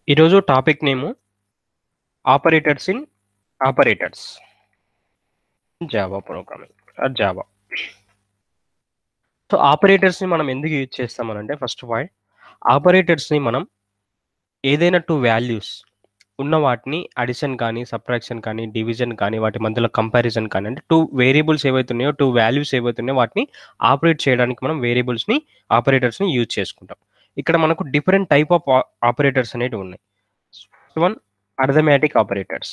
ఈరోజు టాపిక్ నేము operators in operators Java programming Java so ఆపరేటర్స్ని మనం ఎందుకు యూజ్ చేస్తామనంటే ఫస్ట్ ఆఫ్ ఆల్ ఆపరేటర్స్ని మనం ఏదైనా టూ వాల్యూస్ ఉన్న వాటిని అడిషన్ కానీ సబ్ట్రాక్షన్ కానీ డివిజన్ కానీ వాటి మధ్యలో కంపారిజన్ కానీ అంటే టూ వేరియబుల్స్ ఏవైతున్నాయో టూ వాల్యూస్ ఏవైతున్నాయో వాటిని ఆపరేట్ చేయడానికి మనం వేరియబుల్స్ని ఆపరేటర్స్ని యూజ్ చేసుకుంటాం ఇక్కడ మనకు డిఫరెంట్ టైప్ ఆఫ్ ఆపరేటర్స్ అనేవి ఉన్నాయి one arithmetic operators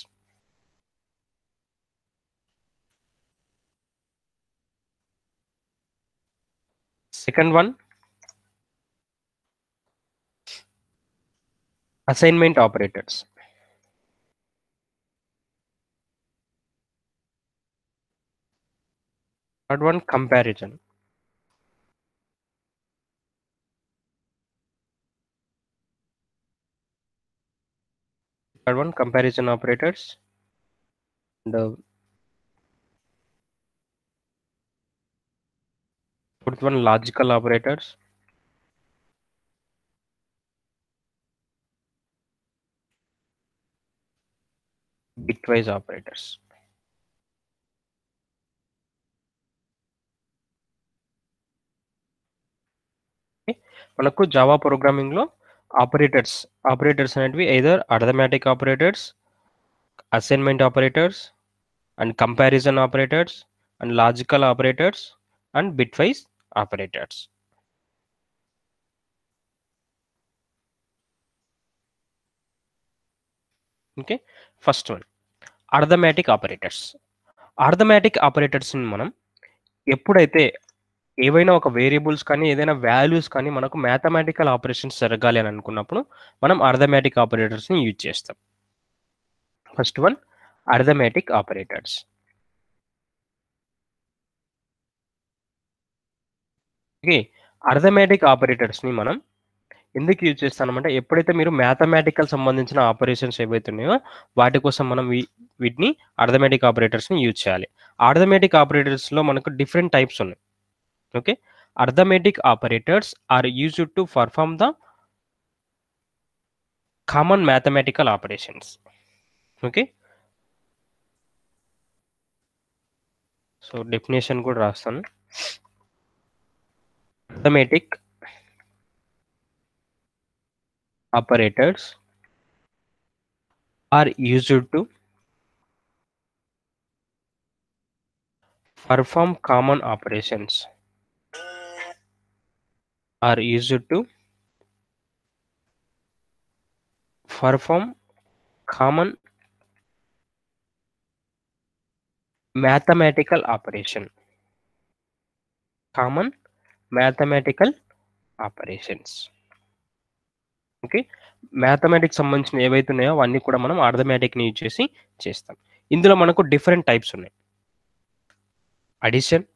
second one assignment operators third one comparison third one comparison operators and uh, fourth one logical operators bitwise operators మనకు జావా ప్రోగ్రామింగ్ లో ఆపరేటర్స్ ఆపరేటర్స్ అనేటివి either arithmetic operators assignment operators and comparison operators and logical operators and bitwise operators okay first one arithmetic operators అర్థమెటిక్ ఆపరేటర్స్ని మనం ఎప్పుడైతే ఏవైనా ఒక variables కానీ ఏదైనా వాల్యూస్ కానీ మనకు మ్యాథమెటికల్ ఆపరేషన్స్ జరగాలి అని అనుకున్నప్పుడు మనం అర్థమెటిక్ ఆపరేటర్స్ని యూజ్ చేస్తాం first one arithmetic operators okay arithmetic ఆపరేటర్స్ని మనం ఎందుకు యూజ్ చేస్తామంటే ఎప్పుడైతే మీరు మ్యాథమెటికల్ సంబంధించిన ఆపరేషన్స్ ఏవైతే ఉన్నాయో వాటి కోసం మనం వీటిని అర్థమెటిక్ ఆపరేటర్స్ని యూజ్ చేయాలి అర్థమెటిక్ ఆపరేటర్స్లో మనకు డిఫరెంట్ టైప్స్ ఉన్నాయి okay arithmetic operators are used to perform the common mathematical operations okay so definition కూడా రాస్తాను arithmetic operators are used to perform common operations are used to perform common mathematical operation common mathematical operations okay mathematics సంబంధించిన ఏవైతే ఉన్నాయో అవన్నీ కూడా మనం అర్థమెటిక్ని use చేసి చేస్తాం ఇందులో మనకు డిఫరెంట్ టైప్స్ ఉన్నాయి అడిషన్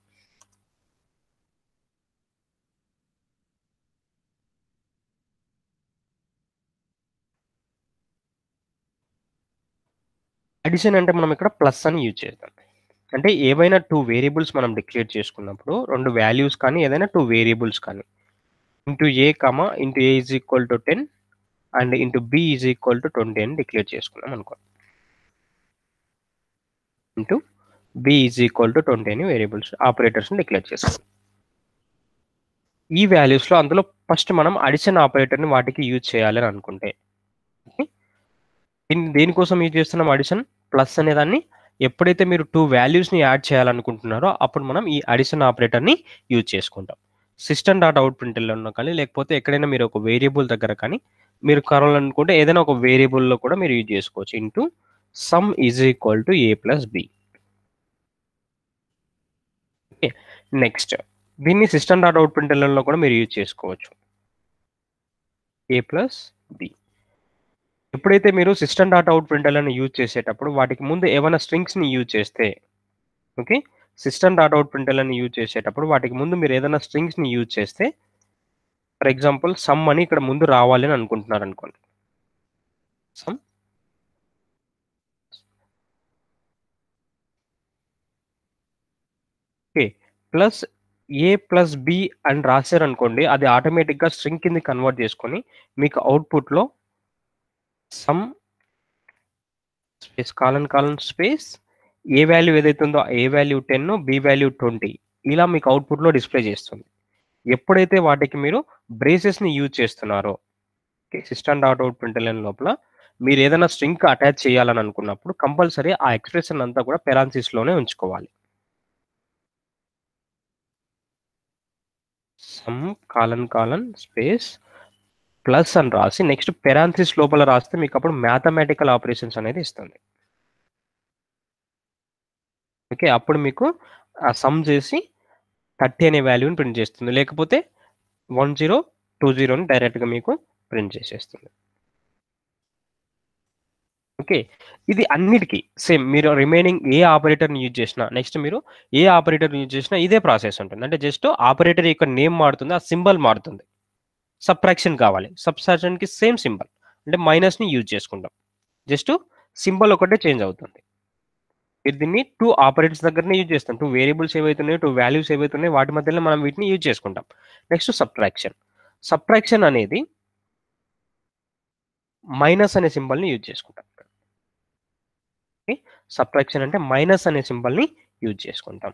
అడిషన్ అంటే మనం ఇక్కడ ప్లస్ అని యూజ్ చేస్తాం అంటే ఏవైనా టూ వేరియబుల్స్ మనం డిక్లేర్ చేసుకున్నప్పుడు రెండు వాల్యూస్ కానీ ఏదైనా టూ వేరియబుల్స్ కానీ int A comma int A is equal to ten and int B is equal to twenty అని డిక్లేర్ చేసుకున్నాం అనుకో int B is equal to twenty అని వేరియబుల్స్ ఆపరేటర్స్ని డిక్లేర్ చేసుకున్నాం ఈ వాల్యూస్లో అందులో ఫస్ట్ మనం అడిషన్ ఆపరేటర్ని వాటికి యూజ్ చేయాలని అనుకుంటే దీన్ని దేనికోసం యూజ్ చేస్తున్నాం అడిషన్ ప్లస్ అనే దాన్ని ఎప్పుడైతే మీరు టూ వాల్యూస్ని యాడ్ చేయాలనుకుంటున్నారో అప్పుడు మనం ఈ అడిషన్ ఆపరేటర్ని యూజ్ చేసుకుంటాం సిస్టమ్ డాట్ అవుట్ ప్రింట్లో ఉన్నా కానీ లేకపోతే ఎక్కడైనా మీరు ఒక వేరియబుల్ దగ్గర కానీ మీరు కావాలనుకుంటే ఏదైనా ఒక వేరియబుల్లో కూడా మీరు యూజ్ చేసుకోవచ్చు int sum is equal to A plus B next దీన్ని సిస్టమ్ డాట్ అవుట్ ప్రింట్లో కూడా మీరు యూజ్ చేసుకోవచ్చు ఏ ప్లస్ బి ఎప్పుడైతే మీరు సిస్టమ్ డాట్ అవుట్ ప్రింటర్లను యూజ్ చేసేటప్పుడు వాటికి ముందు ఏమైనా స్ట్రింగ్స్ని యూజ్ చేస్తే ఓకే సిస్టమ్ డాట్ అవుట్ ప్రింటర్లను యూజ్ చేసేటప్పుడు వాటికి ముందు మీరు ఏదైనా స్ట్రింగ్స్ని యూజ్ చేస్తే ఫర్ ఎగ్జాంపుల్ సమ్ అని ఇక్కడ ముందు రావాలి అని అనుకుంటున్నారు అనుకోండి sum okay plus A plus B అని రాశారు అనుకోండి అది ఆటోమేటిక్గా స్ట్రింగ్ కింద కన్వర్ట్ చేసుకొని మీకు అవుట్పుట్లో sum space colon colon space A value ఏదైతే ఉందో A value ten B value twenty ఇలా మీకు అవుట్పుట్లో డిస్ప్లే చేస్తుంది ఎప్పుడైతే వాటికి మీరు బ్రేసెస్ని యూజ్ చేస్తున్నారో సిస్టమ్ డాట్ అవుట్ ప్రింటర్లైన్ లోపల మీరు ఏదైనా స్ట్రింగ్ అటాచ్ చేయాలని అనుకున్నప్పుడు కంపల్సరీ ఆ ఎక్స్ప్రెషన్ అంతా కూడా పెరాన్సిస్లోనే ఉంచుకోవాలి sum colon colon space plus అని రాసి నెక్స్ట్ పెరాన్సిస్ లోపల రాస్తే మీకు అప్పుడు మ్యాథమెటికల్ ఆపరేషన్స్ అనేది ఇస్తుంది ఓకే అప్పుడు మీకు ఆ సమ్ చేసి థర్టీ అనే వాల్యూని ప్రింట్ చేస్తుంది లేకపోతే వన్ జీరో టూ జీరోని డైరెక్ట్గా మీకు ప్రింట్ చేసేస్తుంది ఓకే ఇది అన్నిటికీ సేమ్ మీరు రిమైనింగ్ ఏ ఆపరేటర్ని యూజ్ చేసినా నెక్స్ట్ మీరు ఏ ఆపరేటర్ యూజ్ చేసినా ఇదే ప్రాసెస్ ఉంటుంది అంటే జస్ట్ ఆపరేటర్ యొక్క నేమ్ మారుతుంది ఆ సింబల్ మారుతుంది సబ్ట్రాక్షన్ కావాలి సబ్ట్రాక్షన్కి సేమ్ సింబల్ అంటే మైనస్ని యూజ్ చేసుకుంటాం జస్ట్ సింబల్ ఒకటే చేంజ్ అవుతుంది మీరు దీన్ని టూ ఆపరేటర్స్ దగ్గరనే యూజ్ చేస్తాం టూ వేరియబుల్స్ ఏవైతున్నాయో టూ వాల్యూస్ ఏవైతున్నాయో వాటి మధ్యలో మనం వీటిని యూజ్ చేసుకుంటాం నెక్స్ట్ సబ్ట్రాక్షన్ సబ్ట్రాక్షన్ అనేది మైనస్ అనే సింబల్ని యూజ్ చేసుకుంటాం ఓకే సబ్ట్రాక్షన్ అంటే మైనస్ అనే సింబల్ని యూజ్ చేసుకుంటాం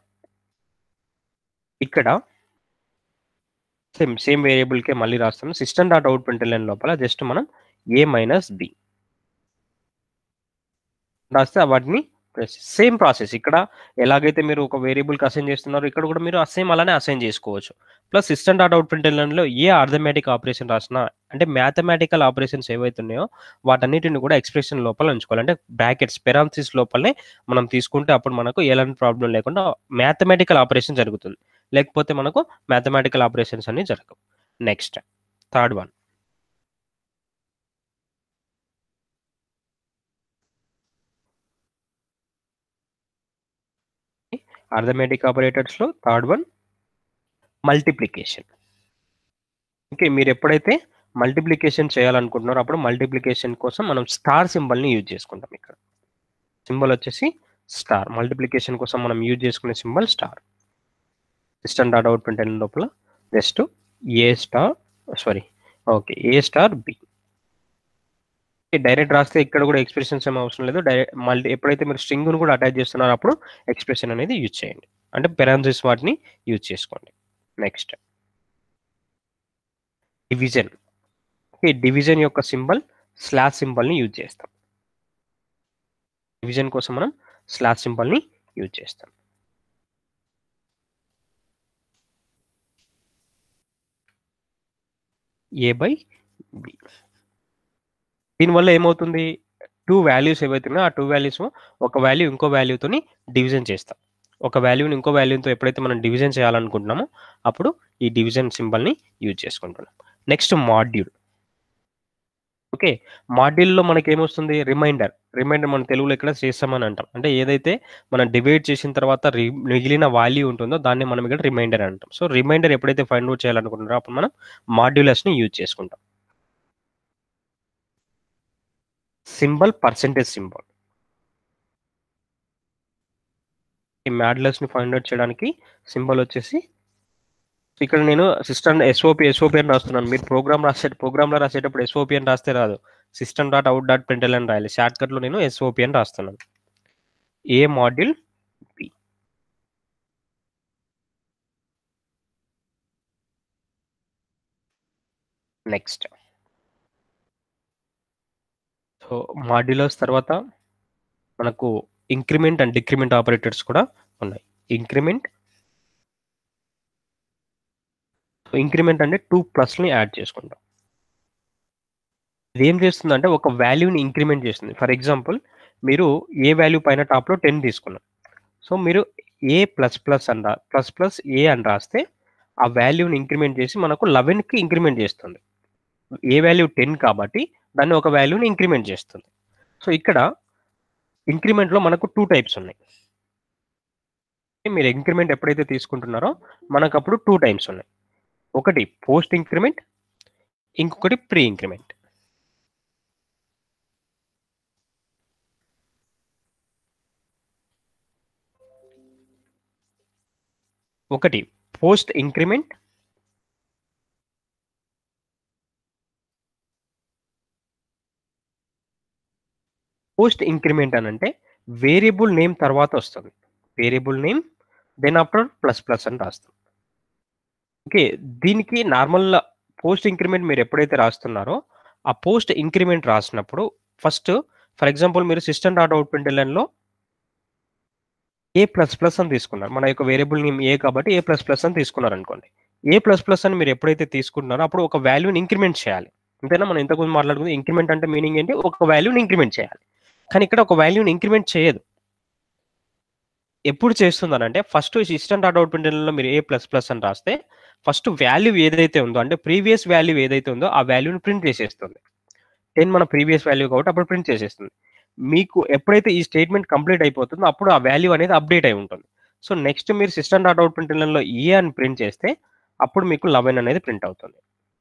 ఇక్కడ సేమ్ సేమ్ వేరియబుల్కే మళ్ళీ రాస్తాం system dot out print line లోపల జస్ట్ మనం ఏ మైనస్ బి రాస్తే వాటిని సేమ్ ప్రాసెస్ ఇక్కడ ఎలాగైతే మీరు ఒక వేరియబుల్కి అసైన్ చేస్తున్నారో ఇక్కడ కూడా మీరు సేమ్ అలానే అసైన్ చేసుకోవచ్చు plus system dot out print లైన్లో ఏ అర్థమెటిక్ ఆపరేషన్ రాసినా అంటే మ్యాథమెటికల్ ఆపరేషన్స్ ఏవైతే ఉన్నాయో వాటన్నిటిని కూడా ఎక్స్ప్రెషన్ లోపల ఉంచుకోవాలి అంటే బ్రాకెట్స్ పెరాన్సిస్ లోపలనే మనం తీసుకుంటే అప్పుడు మనకు ఎలాంటి ప్రాబ్లం లేకుండా మ్యాథమెటికల్ ఆపరేషన్ జరుగుతుంది లేకపోతే మనకు మ్యాథమెటికల్ ఆపరేషన్స్ అన్ని జరగవు నెక్స్ట్ థర్డ్ వన్ అర్థమెటిక్ ఆపరేటర్స్లో థర్డ్ వన్ మల్టిప్లికేషన్ ఓకే మీరు ఎప్పుడైతే మల్టిప్లికేషన్ చేయాలనుకుంటున్నారో అప్పుడు మల్టిప్లికేషన్ కోసం మనం స్టార్ సింబల్ని యూజ్ చేసుకుంటాం ఇక్కడ సింబల్ వచ్చేసి స్టార్ మల్టిప్లికేషన్ కోసం మనం యూజ్ చేసుకునే symbol star system dot out print లోపల just A star sorry okay A star B direct రాస్తే ఇక్కడ కూడా ఎక్స్ప్రెషన్స్ ఏం అవసరం లేదు డైరెక్ట్ మళ్ళీ ఎప్పుడైతే మీరు స్ట్రింగ్ను కూడా అటాచ్ చేస్తున్నారో అప్పుడు ఎక్స్ప్రెషన్ అనేది యూజ్ చేయండి అంటే పెరాన్సిస్ వాటిని యూజ్ చేసుకోండి నెక్స్ట్ డివిజన్ ఈ డివిజన్ యొక్క సింబల్ స్లాష్ సింబల్ని యూజ్ చేస్తాం డివిజన్ కోసం మనం స్లాష్ సింబల్ని యూజ్ చేస్తాం ఏ బై బి దీనివల్ల ఏమవుతుంది టూ వాల్యూస్ ఏవైతే ఉన్నాయో ఆ టూ వాల్యూస్ ఒక వాల్యూ ఇంకో వాల్యూతోని డివిజన్ చేస్తాం ఒక వాల్యూని ఇంకో వాల్యూతో ఎప్పుడైతే మనం డివిజన్ చేయాలనుకుంటున్నామో అప్పుడు ఈ డివిజన్ సింబల్ని యూజ్ చేసుకుంటున్నాం నెక్స్ట్ మాడ్యూల్ ఓకే మాడ్యూల్లో మనకి ఏమొస్తుంది రిమైండర్ రిమైండర్ మన తెలుగులో ఇక్కడ చేస్తామని అంటాం అంటే ఏదైతే మనం డివైడ్ చేసిన తర్వాత రి మిగిలిన వాల్యూ ఉంటుందో దాన్ని మనం ఇక్కడ రిమైండర్ అంటాం సో రిమైండర్ ఎప్పుడైతే ఫైండ్ అవుట్ చేయాలనుకుంటున్నారో అప్పుడు మనం మాడ్యులస్ని యూజ్ చేసుకుంటాం సింబల్ పర్సెంటేజ్ సింబల్ ఈ మ్యాడ్లెస్ని ఫైండ్ అవుట్ చేయడానికి సింబల్ వచ్చేసి ఇక్కడ నేను సిస్టమ్ ఎస్ఓపి ఎస్ఓపి అని రాస్తున్నాను మీరు ప్రోగ్రామ్ రాసే ప్రోగ్రామ్లో రాసేటప్పుడు ఎస్ఓపి అని రాస్తే రాదు system dot out dot println అని రాయాలి షార్ట్ కట్లో నేను ఎస్ఓపి అని రాస్తున్నాను A module B next so modulus తర్వాత మనకు ఇంక్రిమెంట్ అండ్ డిక్రిమెంట్ ఆపరేటర్స్ కూడా ఉన్నాయి ఇంక్రిమెంట్ ఇంక్రిమెంట్ అంటే టూ ప్లస్ని యాడ్ చేసుకుంటాం ఇది ఏం చేస్తుందంటే ఒక వాల్యూని ఇంక్రిమెంట్ చేస్తుంది ఫర్ ఎగ్జాంపుల్ మీరు ఏ వాల్యూ పైన టాప్లో టెన్ తీసుకున్నారు సో మీరు ఏ ప్లస్ ప్లస్ అని రా ప్లస్ ప్లస్ ఏ అని రాస్తే ఆ వాల్యూని ఇంక్రిమెంట్ చేసి మనకు లెవెన్కి ఇంక్రిమెంట్ చేస్తుంది ఏ వాల్యూ టెన్ కాబట్టి దాన్ని ఒక వాల్యూని ఇంక్రిమెంట్ చేస్తుంది సో ఇక్కడ ఇంక్రిమెంట్లో మనకు టూ టైప్స్ ఉన్నాయి మీరు ఇంక్రిమెంట్ ఎప్పుడైతే తీసుకుంటున్నారో మనకు అప్పుడు టూ టైప్స్ ఉన్నాయి ఒకటి పోస్ట్ ఇంక్రిమెంట్ ఇంకొకటి ప్రీ ఇంక్రిమెంట్ ఒకటి పోస్ట్ ఇంక్రిమెంట్ పోస్ట్ ఇంక్రిమెంట్ అని అంటే వేరియబుల్ నేమ్ తర్వాత వస్తుంది variable name then after plus plus అని రాస్తాం ఓకే దీనికి నార్మల్ పోస్ట్ ఇంక్రిమెంట్ మీరు ఎప్పుడైతే రాస్తున్నారో ఆ పోస్ట్ ఇంక్రిమెంట్ రాసినప్పుడు ఫస్ట్ ఫర్ ఎగ్జాంపుల్ మీరు సిస్టమ్ డాట్ అవుట్ లో ఏ ప్లస్ ప్లస్ అని తీసుకున్నారు మన యొక్క వేరియబుల్ నేమ్ ఏ కాబట్టి ఏ ప్లస్ ప్లస్ అని తీసుకున్నారు అనుకోండి ఏ ప్లస్ ప్లస్ అని మీరు ఎప్పుడైతే తీసుకుంటున్నారో అప్పుడు ఒక వాల్యూని ఇంక్రిమెంట్ చేయాలి అంతేనా మనం ఇంతకుముందు మాట్లాడుకుంది ఇంక్రిమెంట్ అంటే మీనింగ్ ఏంటి ఒక వాల్యూని ఇంక్రిమెంట్ చేయాలి కానీ ఇక్కడ ఒక వాల్యూని ఇంక్రిమెంట్ చేయదు ఎప్పుడు చేస్తుందనంటే ఫస్ట్ సిస్టమ్ డాట్ అవుట్ లో మీరు ఏ ప్లస్ ప్లస్ అని రాస్తే ఫస్ట్ వాల్యూ ఏదైతే ఉందో అంటే ప్రీవియస్ వాల్యూ ఏదైతే ఉందో ఆ వాల్యూని ప్రింట్ చేసేస్తుంది టెన్ మన ప్రీవియస్ వాల్యూ కాబట్టి అప్పుడు ప్రింట్ చేసేస్తుంది మీకు ఎప్పుడైతే ఈ స్టేట్మెంట్ కంప్లీట్ అయిపోతుందో అప్పుడు ఆ వాల్యూ అనేది అప్డేట్ అయి ఉంటుంది సో నెక్స్ట్ మీరు సిస్టమ్ డాట్ అవుట్ లో ఏ అని ప్రింట్ చేస్తే అప్పుడు మీకు లెవెన్ అనేది ప్రింట్ అవుతుంది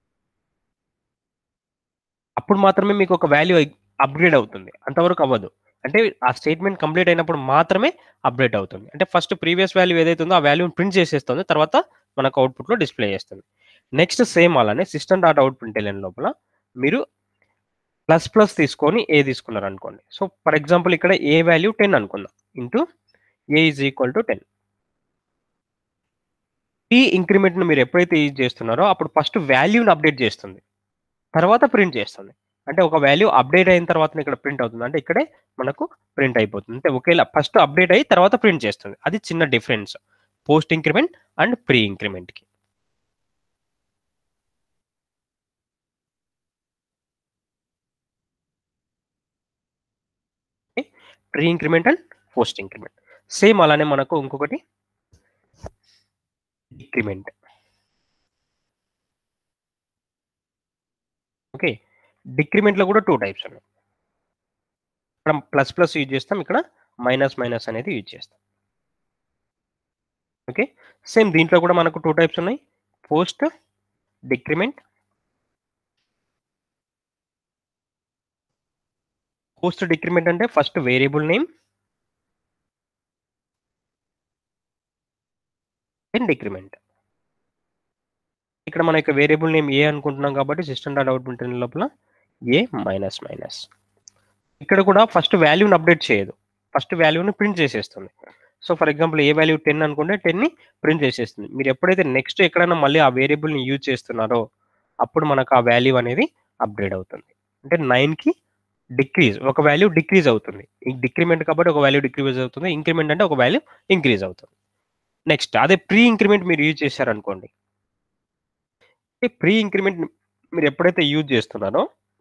అప్పుడు మాత్రమే మీకు ఒక వాల్యూ అప్గ్రేడ్ అవుతుంది అంతవరకు అవ్వదు అంటే ఆ స్టేట్మెంట్ కంప్లీట్ అయినప్పుడు మాత్రమే అప్డేట్ అవుతుంది అంటే ఫస్ట్ ప్రీవియస్ వాల్యూ ఏదైతే ఉందో ఆ వాల్యూని ప్రింట్ చేసేస్తుంది తర్వాత మనకు అవుట్పుట్లో డిస్ప్లే చేస్తుంది నెక్స్ట్ సేమ్ అలానే సిస్టమ్ డాట్ అవుట్ ప్రింట్ లోపల మీరు ప్లస్ ప్లస్ తీసుకొని ఏ తీసుకున్నారు అనుకోండి సో ఫర్ ఎగ్జాంపుల్ ఇక్కడ ఏ వాల్యూ టెన్ అనుకుందాం int A is equal to ten ఈ ఇంక్రిమెంట్ను మీరు ఎప్పుడైతే యూజ్ చేస్తున్నారో అప్పుడు ఫస్ట్ వాల్యూని అప్డేట్ చేస్తుంది తర్వాత ప్రింట్ చేస్తుంది అంటే ఒక వాల్యూ అప్డేట్ అయిన తర్వాత ఇక్కడ ప్రింట్ అవుతుంది అంటే ఇక్కడే మనకు ప్రింట్ అయిపోతుంది అంటే ఒకేలా ఫస్ట్ అప్డేట్ అయ్యి తర్వాత ప్రింట్ చేస్తుంది అది చిన్న difference post increment and pre ఇంక్రిమెంట్కి pre increment and post increment same అలానే మనకు ఇంకొకటి డిక్రిమెంట్ ఓకే డిక్రిమెంట్లో కూడా టూ టైప్స్ ఉన్నాయి ఇక్కడ ప్లస్ ప్లస్ యూజ్ చేస్తాం ఇక్కడ మైనస్ మైనస్ అనేది యూజ్ చేస్తాం ఓకే సేమ్ దీంట్లో కూడా మనకు టూ టైప్స్ ఉన్నాయి పోస్ట్ డిక్రిమెంట్ పోస్ట్ డిక్రిమెంట్ అంటే first variable name then decrement ఇక్కడ మన యొక్క వేరియబుల్ నేమ్ ఏ అనుకుంటున్నాం కాబట్టి సిస్టమ్ డాట్ అవుట్పుట్ లోపల ఏ మైనస్ మైనస్ ఇక్కడ కూడా ఫస్ట్ వాల్యూని అప్డేట్ చేయదు ఫస్ట్ వాల్యూని ప్రింట్ చేసేస్తుంది so for example A value ten అనుకుంటే టెన్ని ప్రింట్ చేసేస్తుంది మీరు ఎప్పుడైతే నెక్స్ట్ ఎక్కడైనా మళ్ళీ ఆ వేరియబుల్ని యూజ్ చేస్తున్నారో అప్పుడు మనకు ఆ వాల్యూ అనేది అప్గ్రేడ్ అవుతుంది అంటే నైన్కి డిక్రీజ్ ఒక వాల్యూ డిక్రీజ్ అవుతుంది ఈ డిక్రిమెంట్ కాబట్టి ఒక వాల్యూ డిక్రీజ్ అవుతుంది ఇంక్రిమెంట్ అంటే ఒక వాల్యూ ఇంక్రీజ్ అవుతుంది నెక్స్ట్ అదే ప్రీ ఇంక్రిమెంట్ మీరు యూజ్ చేశారనుకోండి ప్రీ ఇంక్రిమెంట్ మీరు ఎప్పుడైతే యూజ్ చేస్తున్నారో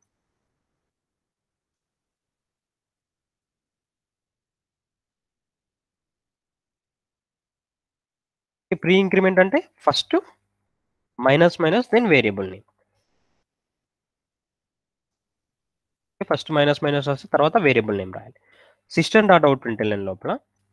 ప్రీ ఇంక్రిమెంట్ అంటే first minus minus then variable name first minus minus వస్తే తర్వాత వేరియబుల్ నేమ్ రాయాలి సిస్టమ్ డాట్ అవుట్ ప్రింట్ లోపల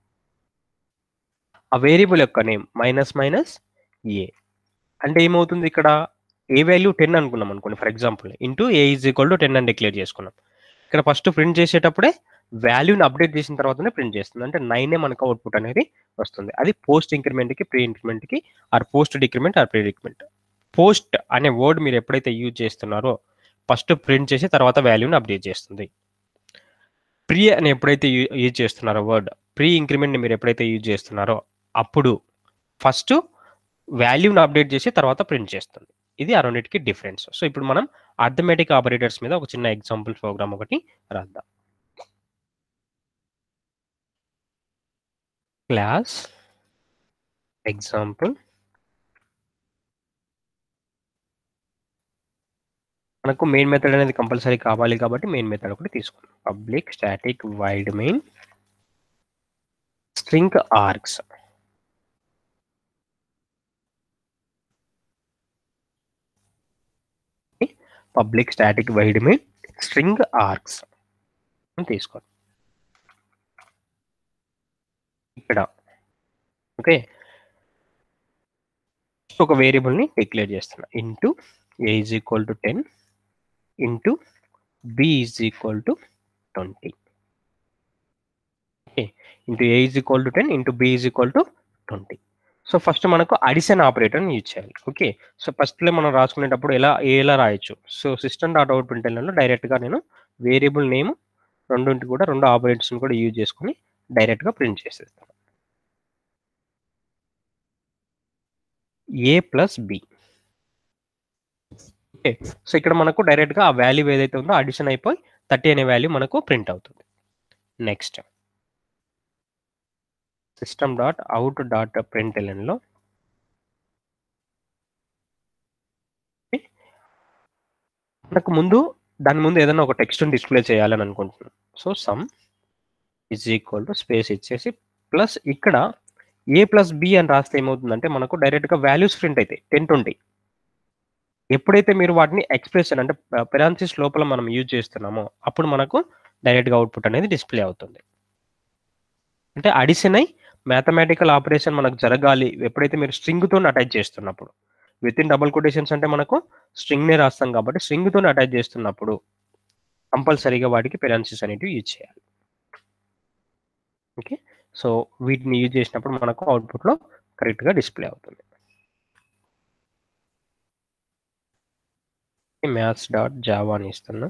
ఆ వేరియబుల్ యొక్క నేమ్ మైనస్ మైనస్ ఏ అంటే ఏమవుతుంది ఇక్కడ ఏ వాల్యూ టెన్ అనుకున్నాం అనుకోండి for example int A is equal to ten అని డిక్లేర్ చేసుకున్నాం ఇక్కడ ఫస్ట్ ప్రింట్ చేసేటప్పుడే వాల్యూని అప్డేట్ చేసిన తర్వాతనే ప్రింట్ చేస్తుంది అంటే నైనే మనకు అవుట్పుట్ అనేది వస్తుంది అది పోస్ట్ ఇంక్రిమెంట్కి ప్రీ ఇంక్రిమెంట్కి or post decrement or pre decrement post అనే వర్డ్ మీరు ఎప్పుడైతే యూజ్ చేస్తున్నారో ఫస్ట్ ప్రింట్ చేసి తర్వాత వాల్యూని అప్డేట్ చేస్తుంది ప్రీ అని ఎప్పుడైతే యూజ్ చేస్తున్నారో వర్డ్ ప్రీ ఇంక్రిమెంట్ని మీరు ఎప్పుడైతే యూజ్ చేస్తున్నారో అప్పుడు ఫస్ట్ వాల్యూని అప్డేట్ చేసి తర్వాత ప్రింట్ చేస్తుంది ఇది ఆ రెండింటికి డిఫరెన్స్ సో ఇప్పుడు మనం అర్థమెటిక్ ఆపరేటర్స్ మీద ఒక చిన్న ఎగ్జాంపుల్ ప్రోగ్రామ్ ఒకటి రాద్దాం క్లాస్ ఎగ్జాంపుల్ మనకు మెయిన్ మెథడ్ అనేది కంపల్సరీ కావాలి కాబట్టి మెయిన్ మెథడ్ ఒకటి తీసుకున్నాం public static void main string args public static void main string args తీసుకోండి ఇక్కడ ఓకే ఒక వేరియబుల్ని డిక్లేర్ చేస్తున్నా int A is equal to ten int B is equal to twenty okay int A is equal to ten int B is equal to twenty so first మనకు addition ఆపరేటర్ని use చేయాలి okay so ఫస్ట్లో మనం రాసుకునేటప్పుడు ఎలా ఎలా రాయొచ్చు so system dot out ప్రింటర్లలో డైరెక్ట్గా నేను వేరియబుల్ నేమ్ రెండింటి కూడా రెండు ఆపరేటర్స్ని కూడా యూజ్ చేసుకొని డైరెక్ట్గా ప్రింట్ చేసేస్తాం A plus B okay so ఇక్కడ మనకు డైరెక్ట్గా ఆ వాల్యూ ఏదైతే ఉందో అడిషన్ అయిపోయి థర్టీ అనే వాల్యూ మనకు ప్రింట్ అవుతుంది next system dot out dot print ఎలెన్లో మనకు ముందు దాని ముందు ఏదైనా ఒక టెక్స్ట్ డిస్ప్లే చేయాలని అనుకుంటున్నాం so sum is equal to space ఇచ్చేసి ప్లస్ ఇక్కడ ఏ ప్లస్ బి అని రాస్తే ఏమవుతుందంటే మనకు డైరెక్ట్గా వాల్యూస్ ప్రింట్ అవుతాయి టెన్ ట్వంటీ ఎప్పుడైతే మీరు వాటిని ఎక్స్ప్రెషన్ అంటే పెరాన్సిస్ లోపల మనం యూజ్ చేస్తున్నామో అప్పుడు మనకు డైరెక్ట్గా అవుట్పుట్ అనేది డిస్ప్లే అవుతుంది అంటే అడిషన్ అయి మ్యాథమెటికల్ ఆపరేషన్ మనకు జరగాలి ఎప్పుడైతే మీరు స్ట్రింగ్తో అటాచ్ చేస్తున్నప్పుడు విత్ ఇన్ డబుల్ కొటేషన్స్ అంటే మనకు స్ట్రింగ్నే రాస్తాం కాబట్టి స్ట్రింగ్తో అటాచ్ చేస్తున్నప్పుడు కంపల్సరీగా వాటికి పెరాన్సిస్ అనేటివి యూజ్ చేయాలి ఓకే సో వీటిని యూజ్ చేసినప్పుడు మనకు అవుట్పుట్లో కరెక్ట్గా డిస్ప్లే అవుతుంది మ్యాథ్స్ డాట్ జావా అని ఇస్తున్నా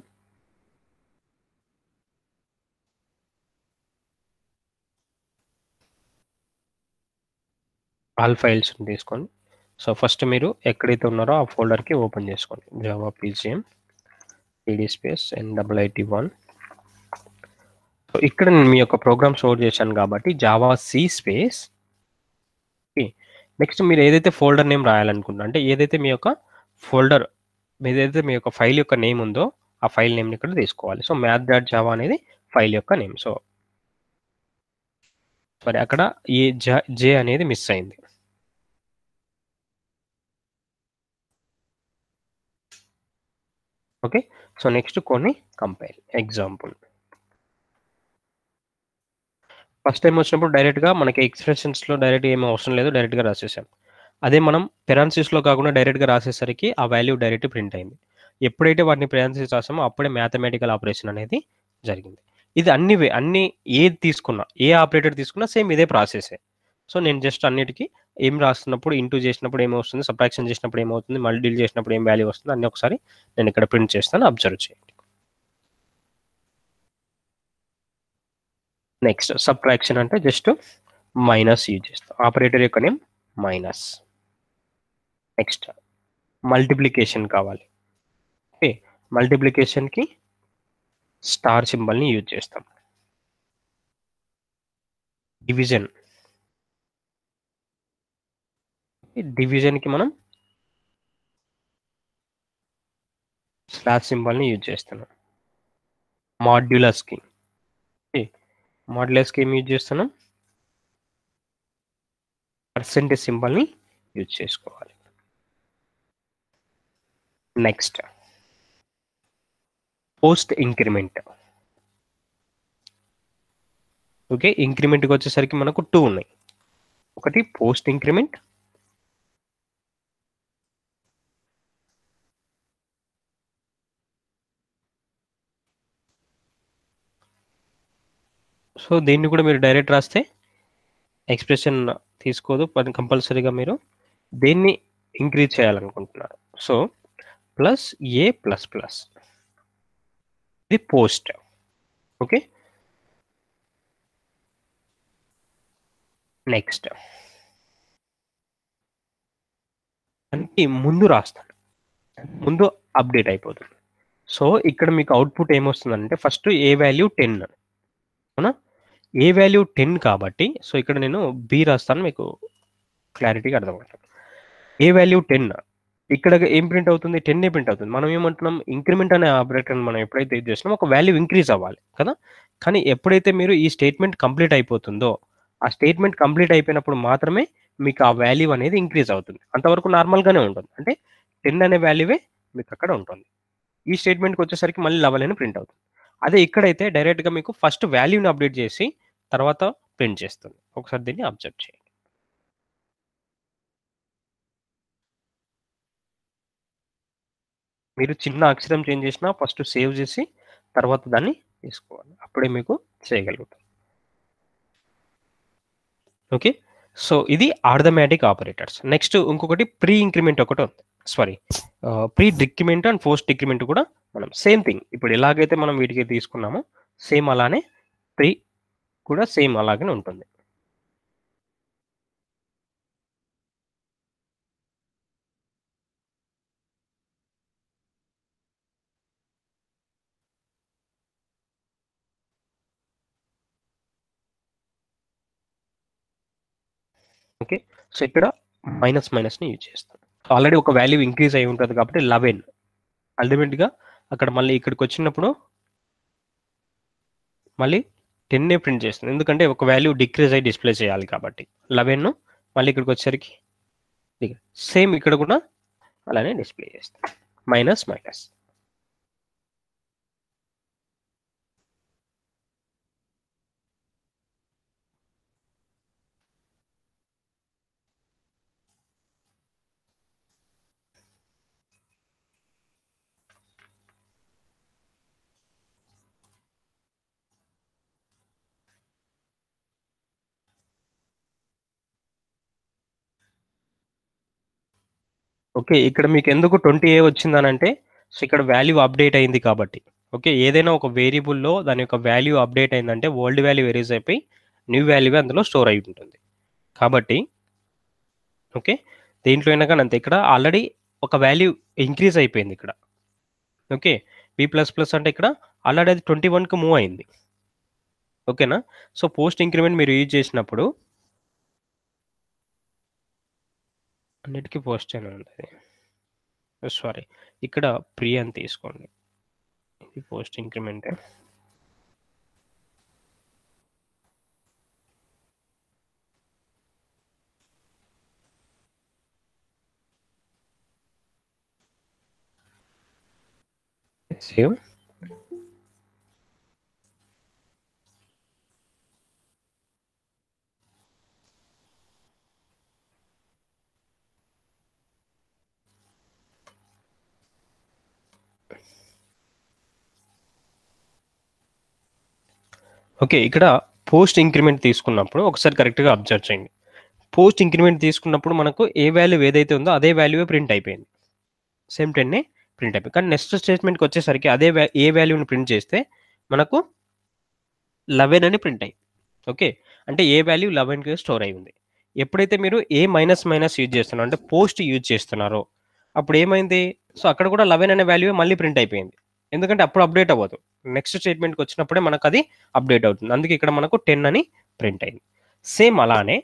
ఆల్ ఫైల్స్ తీసుకోండి సో ఫస్ట్ మీరు ఎక్కడైతే ఉన్నారో ఆ ఫోల్డర్కి ఓపెన్ చేసుకోండి Java PGM CD space N double IT one so ఇక్కడ నేను మీ యొక్క ప్రోగ్రామ్ స్టోర్ చేశాను కాబట్టి జావా సి స్పేస్ నెక్స్ట్ మీరు ఏదైతే ఫోల్డర్ నేమ్ రాయాలనుకుంటున్నా అంటే ఏదైతే మీ యొక్క ఫోల్డర్ ఏదైతే మీ యొక్క ఫైల్ యొక్క నేమ్ ఉందో ఆ ఫైల్ నేమ్ని ఇక్కడ తీసుకోవాలి సో మ్యాథ్ డాట్ జావా అనేది ఫైల్ యొక్క నేమ్ సో మరి అక్కడ ఏ జే అనేది మిస్ అయింది ఓకే సో నెక్స్ట్ కొన్ని కంపైల్ ఎగ్జాంపుల్ ఫస్ట్ టైం వచ్చినప్పుడు డైరెక్ట్గా మనకి ఎక్స్ప్రెషన్స్లో డైరెక్ట్ ఏమీ అవసరం లేదు డైరెక్ట్గా రాసేసాం అదే మనం పెరాన్సిస్లో కాకుండా డైరెక్ట్గా రాసేసరికి ఆ వాల్యూ డైరెక్ట్ ప్రింట్ అయింది ఎప్పుడైతే వాటిని పెరాన్సిస్ రాసామో అప్పుడే మ్యాథమెటికల్ ఆపరేషన్ అనేది జరిగింది ఇది అన్ని అన్ని ఏది తీసుకున్నా ఏ ఆపరేటర్ తీసుకున్నా సేమ్ ఇదే ప్రాసెసే సో నేను జస్ట్ అన్నిటికీ ఏం రాస్తున్నప్పుడు ఇంటూ చేసినప్పుడు ఏమవుతుంది సబ్ట్రాక్షన్ చేసినప్పుడు ఏమవుతుంది మల్టిల్ చేసినప్పుడు ఏం వాల్యూ వస్తుంది అన్ని ఒకసారి నేను ఇక్కడ ప్రింట్ చేస్తాను అబ్జర్వ్ చేయండి నెక్స్ట్ సబ్ట్రాక్షన్ అంటే జస్ట్ మైనస్ యూజ్ చేస్తాం ఆపరేటర్ యొక్క నేమ్ మైనస్ నెక్స్ట్ మల్టిప్లికేషన్ కావాలి ఓకే మల్టిప్లికేషన్కి స్టార్ సింబల్ని యూజ్ చేస్తాం డివిజన్ డివిజన్కి మనం స్లాష్ సింబల్ని యూజ్ చేస్తున్నాం మాడ్యులస్కి మాడ్యులస్కి ఏం యూజ్ చేస్తున్నాం పర్సెంటేజ్ సింబల్ని యూజ్ చేసుకోవాలి నెక్స్ట్ పోస్ట్ ఇంక్రిమెంట్ ఓకే ఇంక్రిమెంట్కి వచ్చేసరికి మనకు టూ ఉన్నాయి ఒకటి పోస్ట్ ఇంక్రిమెంట్ సో దీన్ని కూడా మీరు డైరెక్ట్ రాస్తే ఎక్స్ప్రెషన్ తీసుకోదు కంపల్సరీగా మీరు దేన్ని ఇంక్రీజ్ చేయాలనుకుంటున్నారు so plus A plus plus ఇది పోస్ట్ ఓకే నెక్స్ట్ దానికి ముందు రాస్తాను ముందు అప్డేట్ అయిపోతుంది సో ఇక్కడ మీకు అవుట్పుట్ ఏమొస్తుందంటే ఫస్ట్ ఏ వాల్యూ టెన్ అవునా ఏ వాల్యూ టెన్ కాబట్టి సో ఇక్కడ నేను బి రాస్తాను మీకు క్లారిటీగా అర్థమవుతుంది ఏ వాల్యూ టెన్ ఇక్కడ ఏం ప్రింట్ అవుతుంది టెన్ ఏ ప్రింట్ అవుతుంది మనం ఏమంటున్నాం ఇంక్రిమెంట్ అనే ఆపరేటర్ మనం ఎప్పుడైతే ఇది చేసినామో ఒక వాల్యూ ఇంక్రీజ్ అవ్వాలి కదా కానీ ఎప్పుడైతే మీరు ఈ స్టేట్మెంట్ కంప్లీట్ అయిపోతుందో ఆ స్టేట్మెంట్ కంప్లీట్ అయిపోయినప్పుడు మాత్రమే మీకు ఆ వాల్యూ అనేది ఇంక్రీజ్ అవుతుంది అంతవరకు నార్మల్గానే ఉంటుంది అంటే టెన్ అనే వాల్యూవే మీకు అక్కడ ఉంటుంది ఈ స్టేట్మెంట్కి వచ్చేసరికి మళ్ళీ లెవెల్ అని ప్రింట్ అవుతుంది అదే ఇక్కడైతే డైరెక్ట్గా మీకు ఫస్ట్ వాల్యూని అప్డేట్ చేసి తర్వాత ప్రింట్ చేస్తుంది ఒకసారి దీన్ని అబ్జర్వ్ చేయండి మీరు చిన్న అక్షరం చేంజ్ చేసినా ఫస్ట్ సేవ్ చేసి తర్వాత దాన్ని తీసుకోవాలి అప్పుడే మీకు చేయగలుగుతాం ఓకే సో ఇది ఆర్థమెటిక్ ఆపరేటర్స్ నెక్స్ట్ ఇంకొకటి ప్రీ ఇంక్రిమెంట్ ఒకటి ఉంది sorry pre decrement and post decrement కూడా మనం సేమ్ థింగ్ ఇప్పుడు ఎలాగైతే మనం వీటికి తీసుకున్నామో సేమ్ అలానే ప్రీ కూడా సేమ్ అలాగనే ఉంటుంది ఓకే సో ఇక్కడ మైనస్ మైనస్ని యూజ్ చేస్తాం ఆల్రెడీ ఒక వాల్యూ ఇంక్రీజ్ అయి ఉంటుంది కాబట్టి లెవెన్ అల్టిమేట్గా అక్కడ మళ్ళీ ఇక్కడికి వచ్చినప్పుడు మళ్ళీ టెన్నే ప్రింట్ చేస్తుంది ఎందుకంటే ఒక వాల్యూ డిక్రీజ్ అయ్యి డిస్ప్లే చేయాలి కాబట్టి లెవెన్ మళ్ళీ ఇక్కడికి వచ్చేసరికి సేమ్ ఇక్కడ కూడా అలానే డిస్ప్లే చేస్తాం మైనస్ మైనస్ ఓకే ఇక్కడ మీకు ఎందుకు ట్వంటీ ఏ వచ్చిందనంటే సో ఇక్కడ వాల్యూ అప్డేట్ అయింది కాబట్టి ఓకే ఏదైనా ఒక వేరియబుల్లో దాని యొక్క వాల్యూ అప్డేట్ అయిందంటే ఓల్డ్ వాల్యూ ఎరేజ్ అయిపోయి న్యూ వాల్యూ అందులో స్టోర్ అయి ఉంటుంది కాబట్టి ఓకే దేంట్లో అయినా కానీ అంతే ఇక్కడ ఆల్రెడీ ఒక వాల్యూ ఇంక్రీజ్ అయిపోయింది ఇక్కడ ఓకే బి ప్లస్ ప్లస్ అంటే ఇక్కడ ఆల్రెడీ అది ట్వంటీ వన్కి మూవ్ అయింది ఓకేనా సో పోస్ట్ ఇంక్రిమెంట్ మీరు యూజ్ చేసినప్పుడు అన్నిటికీ పోస్ట్ అని ఉంటుంది సారీ ఇక్కడ ప్రీ అని తీసుకోండి ఇది పోస్ట్ ఇంక్రిమెంట్ సేవ్ ఓకే ఇక్కడ పోస్ట్ ఇంక్రిమెంట్ తీసుకున్నప్పుడు ఒకసారి కరెక్ట్గా అబ్జర్వ్ చేయండి పోస్ట్ ఇంక్రిమెంట్ తీసుకున్నప్పుడు మనకు ఏ వాల్యూ ఏదైతే ఉందో అదే వాల్యూ ప్రింట్ అయిపోయింది సేమ్ టెన్నే ప్రింట్ అయిపోయింది కానీ నెక్స్ట్ స్టేట్మెంట్కి వచ్చేసరికి అదే va- ఏ వాల్యూని ప్రింట్ చేస్తే మనకు లెవెన్ అని ప్రింట్ అయ్యింది ఓకే అంటే ఏ వాల్యూ లెవెన్కి స్టోర్ అయి ఉంది ఎప్పుడైతే మీరు ఏ మైనస్ మైనస్ యూజ్ చేస్తున్నారో అంటే పోస్ట్ యూజ్ చేస్తున్నారో అప్పుడు ఏమైంది సో అక్కడ కూడా లెవెన్ అనే వాల్యూ మళ్ళీ ప్రింట్ అయిపోయింది ఎందుకంటే అప్పుడు అప్డేట్ అవ్వదు నెక్స్ట్ స్టేట్మెంట్కి వచ్చినప్పుడే మనకు అది అప్డేట్ అవుతుంది అందుకే ఇక్కడ మనకు టెన్ అని ప్రింట్ అయింది సేమ్ అలానే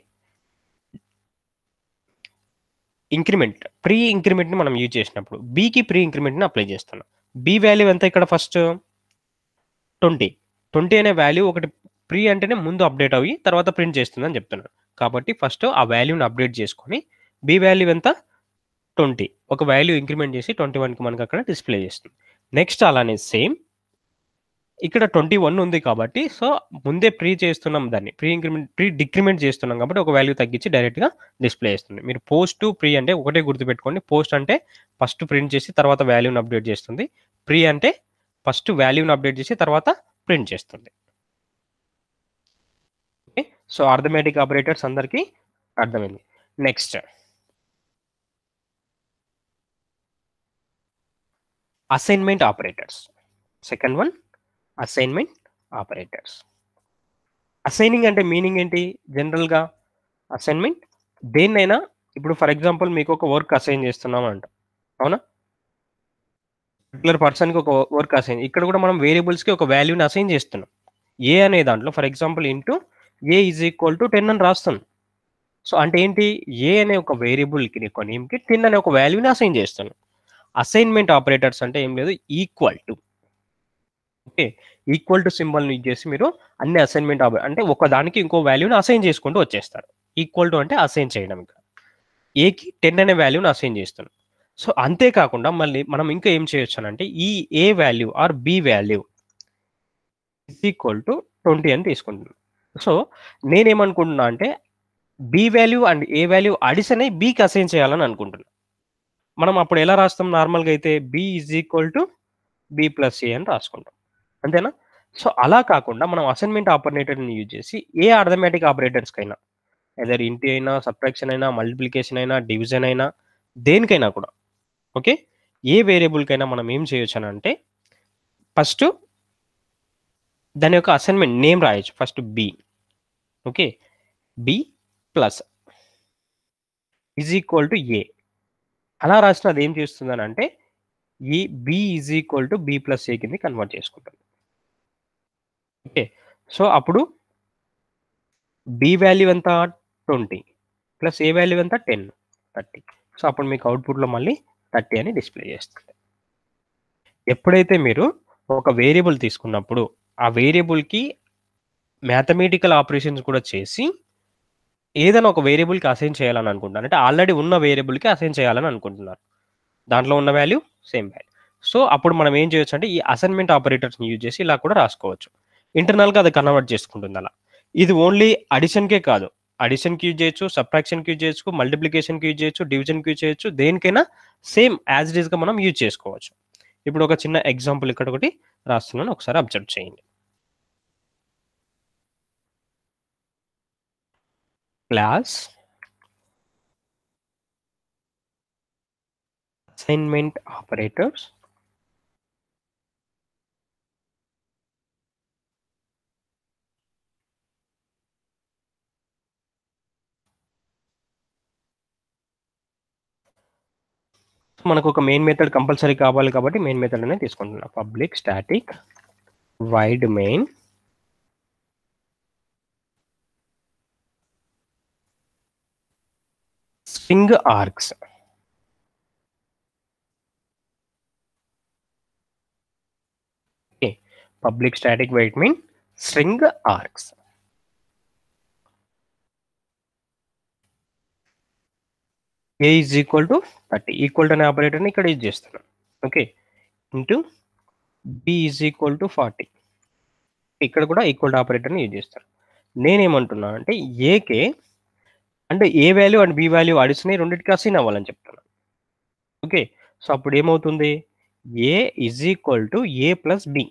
ఇంక్రిమెంట్ ప్రీ ఇంక్రిమెంట్ని మనం యూజ్ చేసినప్పుడు బీకి ప్రీ ఇంక్రిమెంట్ని అప్లై చేస్తున్నాం బి వాల్యూ ఎంత ఇక్కడ ఫస్ట్ ట్వంటీ ట్వంటీ అనే వాల్యూ ఒకటి ప్రీ అంటేనే ముందు అప్డేట్ అయ్యి తర్వాత ప్రింట్ చేస్తుందని చెప్తున్నాను కాబట్టి ఫస్ట్ ఆ వాల్యూని అప్డేట్ చేసుకొని బి వాల్యూ ఎంత ట్వంటీ ఒక వాల్యూ ఇంక్రిమెంట్ చేసి ట్వంటీ వన్కి మనకి అక్కడ డిస్ప్లే చేస్తుంది నెక్స్ట్ అలానే సేమ్ ఇక్కడ ట్వంటీ వన్ ఉంది కాబట్టి సో ముందే ప్రీ చేస్తున్నాం దాన్ని ప్రీ ఇంక్రిమెంట్ ప్రీ డిక్రిమెంట్ చేస్తున్నాం కాబట్టి ఒక వాల్యూ తగ్గించి డైరెక్ట్గా డిస్ప్లే చేస్తుంది మీరు పోస్ట్ ప్రీ అంటే ఒకటే గుర్తుపెట్టుకోండి పోస్ట్ అంటే ఫస్ట్ ప్రింట్ చేసి తర్వాత వాల్యూని అప్డేట్ చేస్తుంది ప్రీ అంటే ఫస్ట్ వాల్యూని అప్డేట్ చేసి తర్వాత ప్రింట్ చేస్తుంది ఓకే సో అర్థమెటిక్ ఆపరేటర్స్ అందరికీ అర్థమైంది next assignment operators second one assignment operators assigning అంటే మీనింగ్ ఏంటి జనరల్గా అసైన్మెంట్ దేన్నైనా ఇప్పుడు ఫర్ ఎగ్జాంపుల్ మీకు ఒక వర్క్ అసైన్ చేస్తున్నాం అంట అవునా పర్టికులర్ పర్సన్కి ఒక వర్క్ అసైన్ ఇక్కడ కూడా మనం వేరియబుల్స్కి ఒక వాల్యూని అసైన్ చేస్తున్నాం ఏ అనే దాంట్లో for example int A is equal to ten అని రాస్తున్నాం సో అంటే ఏంటి ఏ అనే ఒక వేరియబుల్కి నీకు నేమ్కి టెన్ అనే ఒక వాల్యూని అసైన్ చేస్తున్నాం అసైన్మెంట్ ఆపరేటర్స్ అంటే ఏం లేదు equal to okay equal to సింబల్ని యూజ్ చేసి మీరు అన్ని అసైన్మెంట్ అంటే ఒక దానికి ఇంకో వాల్యూని అసైన్ చేసుకుంటూ వచ్చేస్తారు ఈక్వల్ టు అంటే అసైన్ చేయడం ఇక్కడ ఏకి టెన్ అనే వాల్యూని అసైన్ చేస్తున్నాం సో అంతేకాకుండా మళ్ళీ మనం ఇంకా ఏం చేయొచ్చు అంటే ఈ A value or B value is equal to twenty అని తీసుకుంటున్నాను సో నేనేమనుకుంటున్నా అంటే B value and A value addition అయ్యి బీకి అసైన్ చేయాలని అనుకుంటున్నా మనం అప్పుడు ఎలా రాస్తాం నార్మల్గా అయితే B is equal to B plus A అని రాసుకుంటాం అంతేనా సో అలా కాకుండా మనం అసైన్మెంట్ ఆపరేటర్ని యూజ్ చేసి ఏ అర్థమెటిక్ ఆపరేటర్స్కైనా ఎదర్ ఇంటి అయినా సబ్ట్రాక్షన్ అయినా మల్టిప్లికేషన్ అయినా డివిజన్ అయినా దేనికైనా కూడా ఓకే ఏ వేరియబుల్కైనా మనం ఏం చేయొచ్చు అని అంటే ఫస్ట్ దాని యొక్క అసైన్మెంట్ నేమ్ రాయొచ్చు first B okay B plus is equal to A అలా రాసిన అది ఏం చేస్తుందని అంటే ఈ B is equal to B plus A కింద కన్వర్ట్ చేసుకుంటుంది ఓకే సో అప్పుడు బి వాల్యూ ఎంత ట్వంటీ ప్లస్ ఏ వాల్యూ ఎంత టెన్ థర్టీ సో అప్పుడు మీకు అవుట్పుట్లో మళ్ళీ థర్టీ అని డిస్ప్లే చేస్తుంది ఎప్పుడైతే మీరు ఒక వేరియబుల్ తీసుకున్నప్పుడు ఆ వేరియబుల్కి మ్యాథమెటికల్ ఆపరేషన్స్ కూడా చేసి ఏదైనా ఒక వేరియబుల్కి అసైన్ చేయాలని అనుకుంటున్నారు అంటే ఆల్రెడీ ఉన్న వేరియబుల్కి అసైన్ చేయాలని అనుకుంటున్నారు దాంట్లో ఉన్న వాల్యూ సేమ్ వాల్యూ సో అప్పుడు మనం ఏం చేయొచ్చు అంటే ఈ అసైన్మెంట్ ఆపరేటర్స్ని యూజ్ చేసి ఇలా కూడా రాసుకోవచ్చు ఇంటర్నల్గా అది కన్వర్ట్ చేసుకుంటుంది అలా ఇది ఓన్లీ అడిషన్కే కాదు అడిషన్కి యూజ్ చేయొచ్చు సబ్ట్రాక్షన్కి యూజ్ చేయొచ్చు మల్టిప్లికేషన్కి యూజ్ చేయొచ్చు డివిజన్కి యూజ్ చేయొచ్చు దేనికైనా సేమ్ యాజ్ ఇట్ ఈస్గా మనం యూజ్ చేసుకోవచ్చు ఇప్పుడు ఒక చిన్న ఎగ్జాంపుల్ ఇక్కడ ఒకటి రాస్తున్నాను ఒకసారి అబ్జర్వ్ చేయండి క్లాస్ అసైన్మెంట్ ఆపరేటర్స్ మనకు ఒక మెయిన్ మెథడ్ కంపల్సరీ కావాలి కాబట్టి మెయిన్ మెథడ్ అనేది తీసుకుంటున్నాం public static void main string args okay public static void main string args A is equal to thirty equal to అనే ఆపరేటర్ని ఇక్కడ యూజ్ చేస్తున్నాను okay int B is equal to forty ఇక్కడ కూడా ఈక్వల్ టు ఆపరేటర్ని use చేస్తాను నేనేమంటున్నా అంటే ఏకే అంటే A value and B value అడిసినాయి రెండింటికి అసైన్ అవ్వాలని చెప్తున్నాను ఓకే సో అప్పుడు ఏమవుతుంది A is equal to A plus B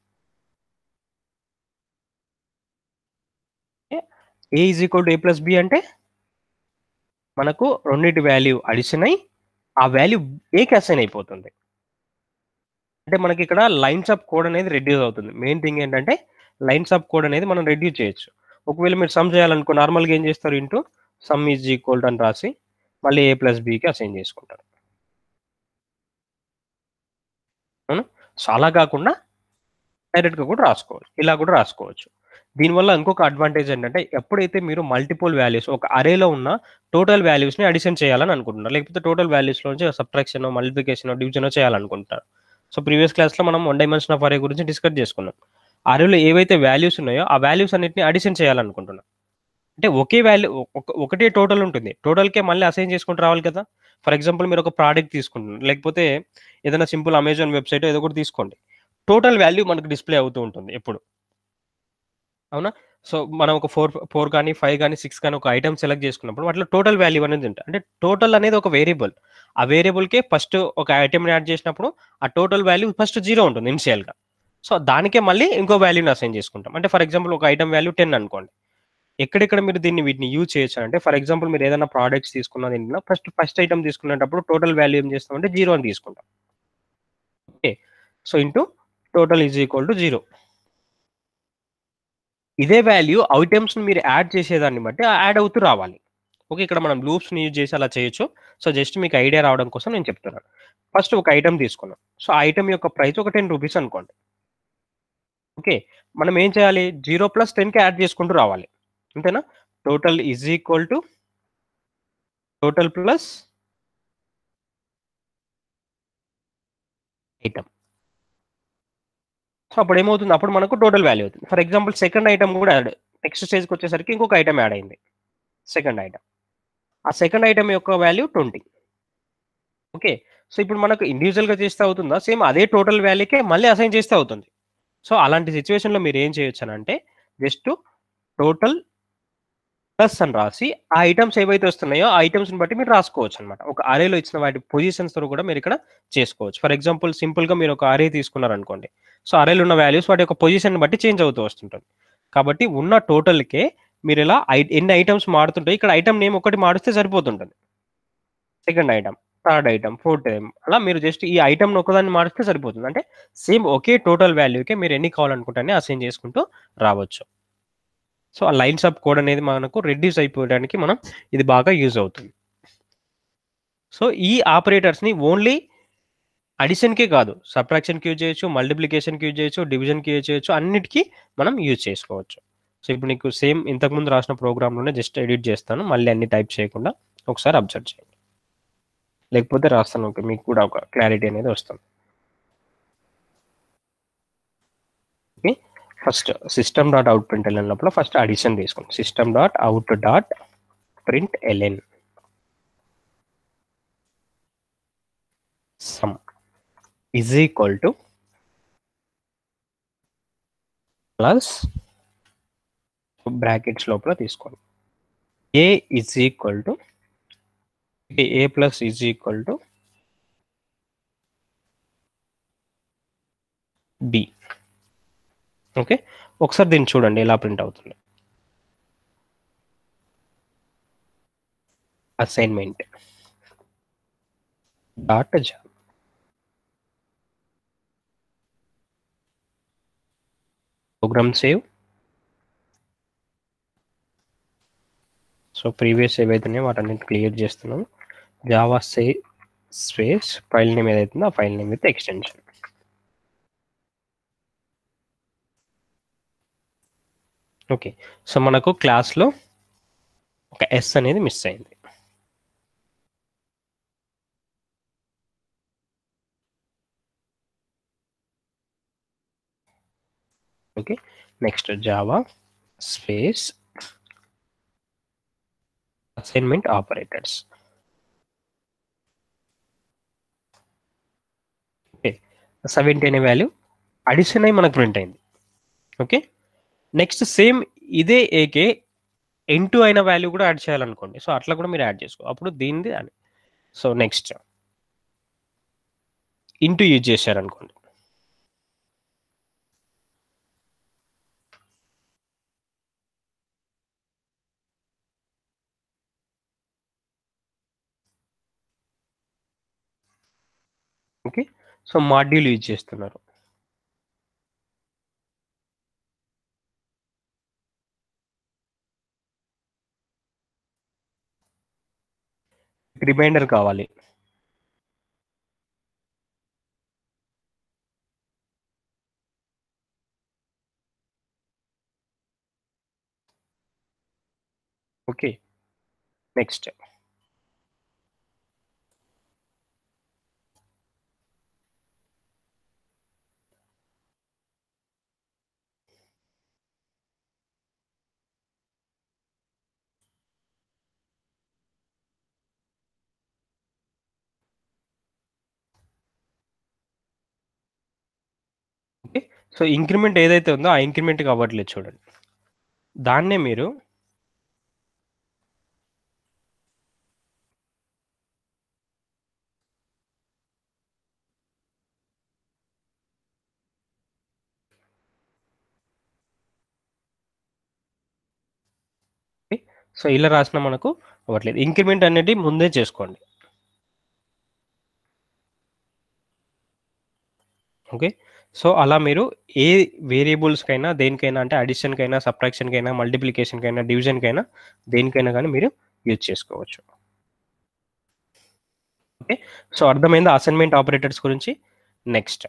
A is equal to A plus B అంటే మనకు రెండింటి వాల్యూ అడిషన్ అయి ఆ వాల్యూ ఏకి అసైన్ అయిపోతుంది అంటే మనకి ఇక్కడ లైన్స్ ఆఫ్ కోడ్ అనేది రెడ్యూస్ అవుతుంది మెయిన్ థింగ్ ఏంటంటే లైన్స్ ఆఫ్ కోడ్ అనేది మనం రెడ్యూస్ చేయొచ్చు ఒకవేళ మీరు సమ్ చేయాలనుకో నార్మల్గా ఏం చేస్తారు ఇంటూ సమ్ ఈజ్ ఈక్వల్ అని రాసి మళ్ళీ ఏ ప్లస్ బికి అసైన్ చేసుకుంటారు అవునా సో అలా కాకుండా డైరెక్ట్గా కూడా రాసుకోవచ్చు ఇలా కూడా రాసుకోవచ్చు దీనివల్ల ఇంకొక అడ్వాంటేజ్ ఏంటంటే ఎప్పుడైతే మీరు మల్టిపుల్ వాల్యూస్ ఒక అరేలో ఉన్న టోటల్ వాల్యూస్ని అడిషన్ చేయాలని అనుకుంటున్నారు లేకపోతే టోటల్ వాల్యూస్లో నుంచి సబ్ట్రాక్షన్ మల్టిప్లికేషన్ డివిజన్ చేయాలనుకుంటారు సో ప్రీవియస్ క్లాస్లో మనం వన్ డైమెన్షన్ ఆఫ్ అరే గురించి డిస్కస్ చేసుకున్నాం అరేలో ఏవైతే వాల్యూస్ ఉన్నాయో ఆ వాల్యూస్ అన్నిటిని అడిషన్ చేయాలనుకుంటున్నాం అంటే ఒకే వాల్యూ ఒకటే టోటల్ ఉంటుంది టోటల్కే మళ్ళీ అసైన్ చేసుకుంటూ రావాలి కదా ఫర్ ఎగ్జాంపుల్ మీరు ఒక ప్రోడక్ట్ తీసుకుంటున్నారు లేకపోతే ఏదైనా సింపుల్ అమెజాన్ వెబ్సైట్ ఏదో ఒకటి తీసుకోండి టోటల్ వాల్యూ మనకు డిస్ప్లే అవుతూ ఉంటుంది ఎప్పుడు అవునా సో మనం ఒక ఫోర్ ఫోర్ కానీ ఫైవ్ కానీ సిక్స్ కానీ ఒక ఐటమ్ సెలెక్ట్ చేసుకున్నప్పుడు వాటిలో టోటల్ వాల్యూ అనేది ఉంటుంది అంటే టోటల్ అనేది ఒక వేరియబుల్ ఆ వేరియబుల్కే ఫస్ట్ ఒక ఐటమ్ యాడ్ చేసినప్పుడు ఆ టోటల్ వాల్యూ ఫస్ట్ జీరో ఉంటుంది ఇనిషియల్గా సో దానికే మళ్ళీ ఇంకో వాల్యూని అసైన్ చేసుకుంటాం అంటే ఫర్ ఎగ్జాంపుల్ ఒక ఐటమ్ వాల్యూ టెన్ అనుకోండి ఎక్కడెక్కడ మీరు దీన్ని వీటిని యూజ్ చేయొచ్చు అంటే ఫర్ ఎగ్జాంపుల్ మీరు ఏదైనా ప్రోడక్ట్స్ తీసుకున్న దీంట్లో ఫస్ట్ ఫస్ట్ ఐటమ్ తీసుకునేటప్పుడు టోటల్ వాల్యూ ఏం చేస్తామంటే జీరో అని తీసుకుంటాం okay so int total is equal to zero ఇదే వాల్యూ ఐటమ్స్ మీరు యాడ్ చేసేదాన్ని బట్టి యాడ్ అవుతూ రావాలి ఓకే ఇక్కడ మనం లూప్స్ని యూజ్ చేసి అలా చేయొచ్చు సో జస్ట్ మీకు ఐడియా రావడం కోసం నేను చెప్తున్నాను ఫస్ట్ ఒక ఐటమ్ తీసుకున్నాం సో ఆ ఐటమ్ యొక్క ప్రైస్ ఒక టెన్ రూపీస్ అనుకోండి ఓకే మనం ఏం చేయాలి జీరో ప్లస్ టెన్కి యాడ్ చేసుకుంటూ రావాలి అంతేనా total is equal to total plus item so అప్పుడు ఏమవుతుంది అప్పుడు మనకు టోటల్ వాల్యూ అవుతుంది ఫర్ ఎగ్జాంపుల్ సెకండ్ ఐటమ్ కూడా యాడ్ నెక్స్ట్ స్టేజ్కి వచ్చేసరికి ఇంకొక ఐటమ్ యాడ్ అయింది సెకండ్ ఐటమ్ ఆ సెకండ్ ఐటమ్ యొక్క వాల్యూ ట్వంటీ ఓకే సో ఇప్పుడు మనకు ఇండివిజువల్గా చేస్తే అవుతుందా సేమ్ అదే టోటల్ వాల్యూకే మళ్ళీ అసైన్ చేస్తే అవుతుంది సో అలాంటి సిచ్యువేషన్లో మీరు ఏం చేయొచ్చు అని అంటే జస్ట్ టోటల్ ప్లస్ అని రాసి ఆ ఐటమ్స్ ఏవైతే వస్తున్నాయో ఆ ఐటమ్స్ని బట్టి మీరు రాసుకోవచ్చు అనమాట ఒక అరేలో ఇచ్చిన వాటి పొజిషన్స్తో కూడా మీరు ఇక్కడ చేసుకోవచ్చు ఫర్ ఎగ్జాంపుల్ సింపుల్గా మీరు ఒక అరే తీసుకున్నారనుకోండి సో అరేలో ఉన్న వాల్యూస్ వాటి యొక్క పొజిషన్ బట్టి చేంజ్ అవుతూ వస్తుంటుంది కాబట్టి ఉన్న టోటల్కే మీరు ఇలా ఎన్ని ఐటమ్స్ మారుతుంటాయి ఇక్కడ ఐటమ్ నేమ్ ఒకటి మారుస్తే సరిపోతుంటుంది second item third item fourth item అలా మీరు జస్ట్ ఈ ఐటమ్ ఒకదాన్ని మారిస్తే సరిపోతుంది అంటే సేమ్ ఒకే టోటల్ వాల్యూకే మీరు ఎన్ని కావాలనుకుంటే అసైన్ చేసుకుంటూ రావచ్చు సో ఆ లైన్స్ ఆఫ్ కోడ్ అనేది మనకు రెడ్యూస్ అయిపోవడానికి మనం ఇది బాగా యూజ్ అవుతుంది సో ఈ ఆపరేటర్స్ని ఓన్లీ అడిషన్కే కాదు సబ్ట్రాక్షన్కి యూజ్ చేయొచ్చు మల్టిప్లికేషన్కి యూజ్ చేయొచ్చు డివిజన్కి యూజ్ చేయొచ్చు అన్నిటికీ మనం యూజ్ చేసుకోవచ్చు సో ఇప్పుడు నీకు సేమ్ ఇంతకుముందు రాసిన ప్రోగ్రామ్లోనే జస్ట్ ఎడిట్ చేస్తాను మళ్ళీ అన్ని టైప్ చేయకుండా ఒకసారి అబ్జర్వ్ చేయండి లేకపోతే రాస్తాను ఓకే మీకు కూడా ఒక క్లారిటీ అనేది వస్తుంది okay first system dot out print L N లోపల ఫస్ట్ అడిషన్ తీసుకోండి system dot out dot print L N sum is equal to plus brackets లోపల తీసుకోండి A is equal to A plus is equal to B okay ఒకసారి దీన్ని చూడండి ఎలా print అవుతుంది assignment dot java program save so previous ఏవైతున్నాయో వాటన్నిటి clear చేస్తున్నాం Java C space file name ఏదైతుందో ఆ file name with extension okay so మనకు క్లాస్లో ఒక ఎస్ అనేది మిస్ అయింది okay next Java space assignment operators okay seventy అనే వాల్యూ అడిషన్ అయి మనకు ప్రింట్ అయింది ఓకే నెక్స్ట్ సేమ్ ఇదే ఏకే ఇంటూ అయిన వాల్యూ కూడా యాడ్ చేయాలనుకోండి సో అట్లా కూడా మీరు యాడ్ చేసుకో అప్పుడు దీనిది అని సో నెక్స్ట్ ఇంటూ యూజ్ చేశారనుకోండి ఓకే సో మాడ్యూల్ యూజ్ చేస్తున్నారు రిమైండర్ కావాలి okay next okay so increment ఏదైతే ఉందో ఆ ఇంక్రిమెంట్ అవ్వట్లేదు చూడండి దాన్నే మీరు సో ఇలా రాసిన మనకు అవ్వట్లేదు ఇంక్రిమెంట్ అనేది ముందే చేసుకోండి ఓకే సో అలా మీరు ఏ వేరియబుల్స్కైనా దేనికైనా అంటే అడిషన్కైనా సబ్ట్రాక్షన్కైనా మల్టిప్లికేషన్కైనా డివిజన్కైనా దేనికైనా కానీ మీరు యూజ్ చేసుకోవచ్చు ఓకే సో అర్థమైందా అసైన్మెంట్ ఆపరేటర్స్ గురించి నెక్స్ట్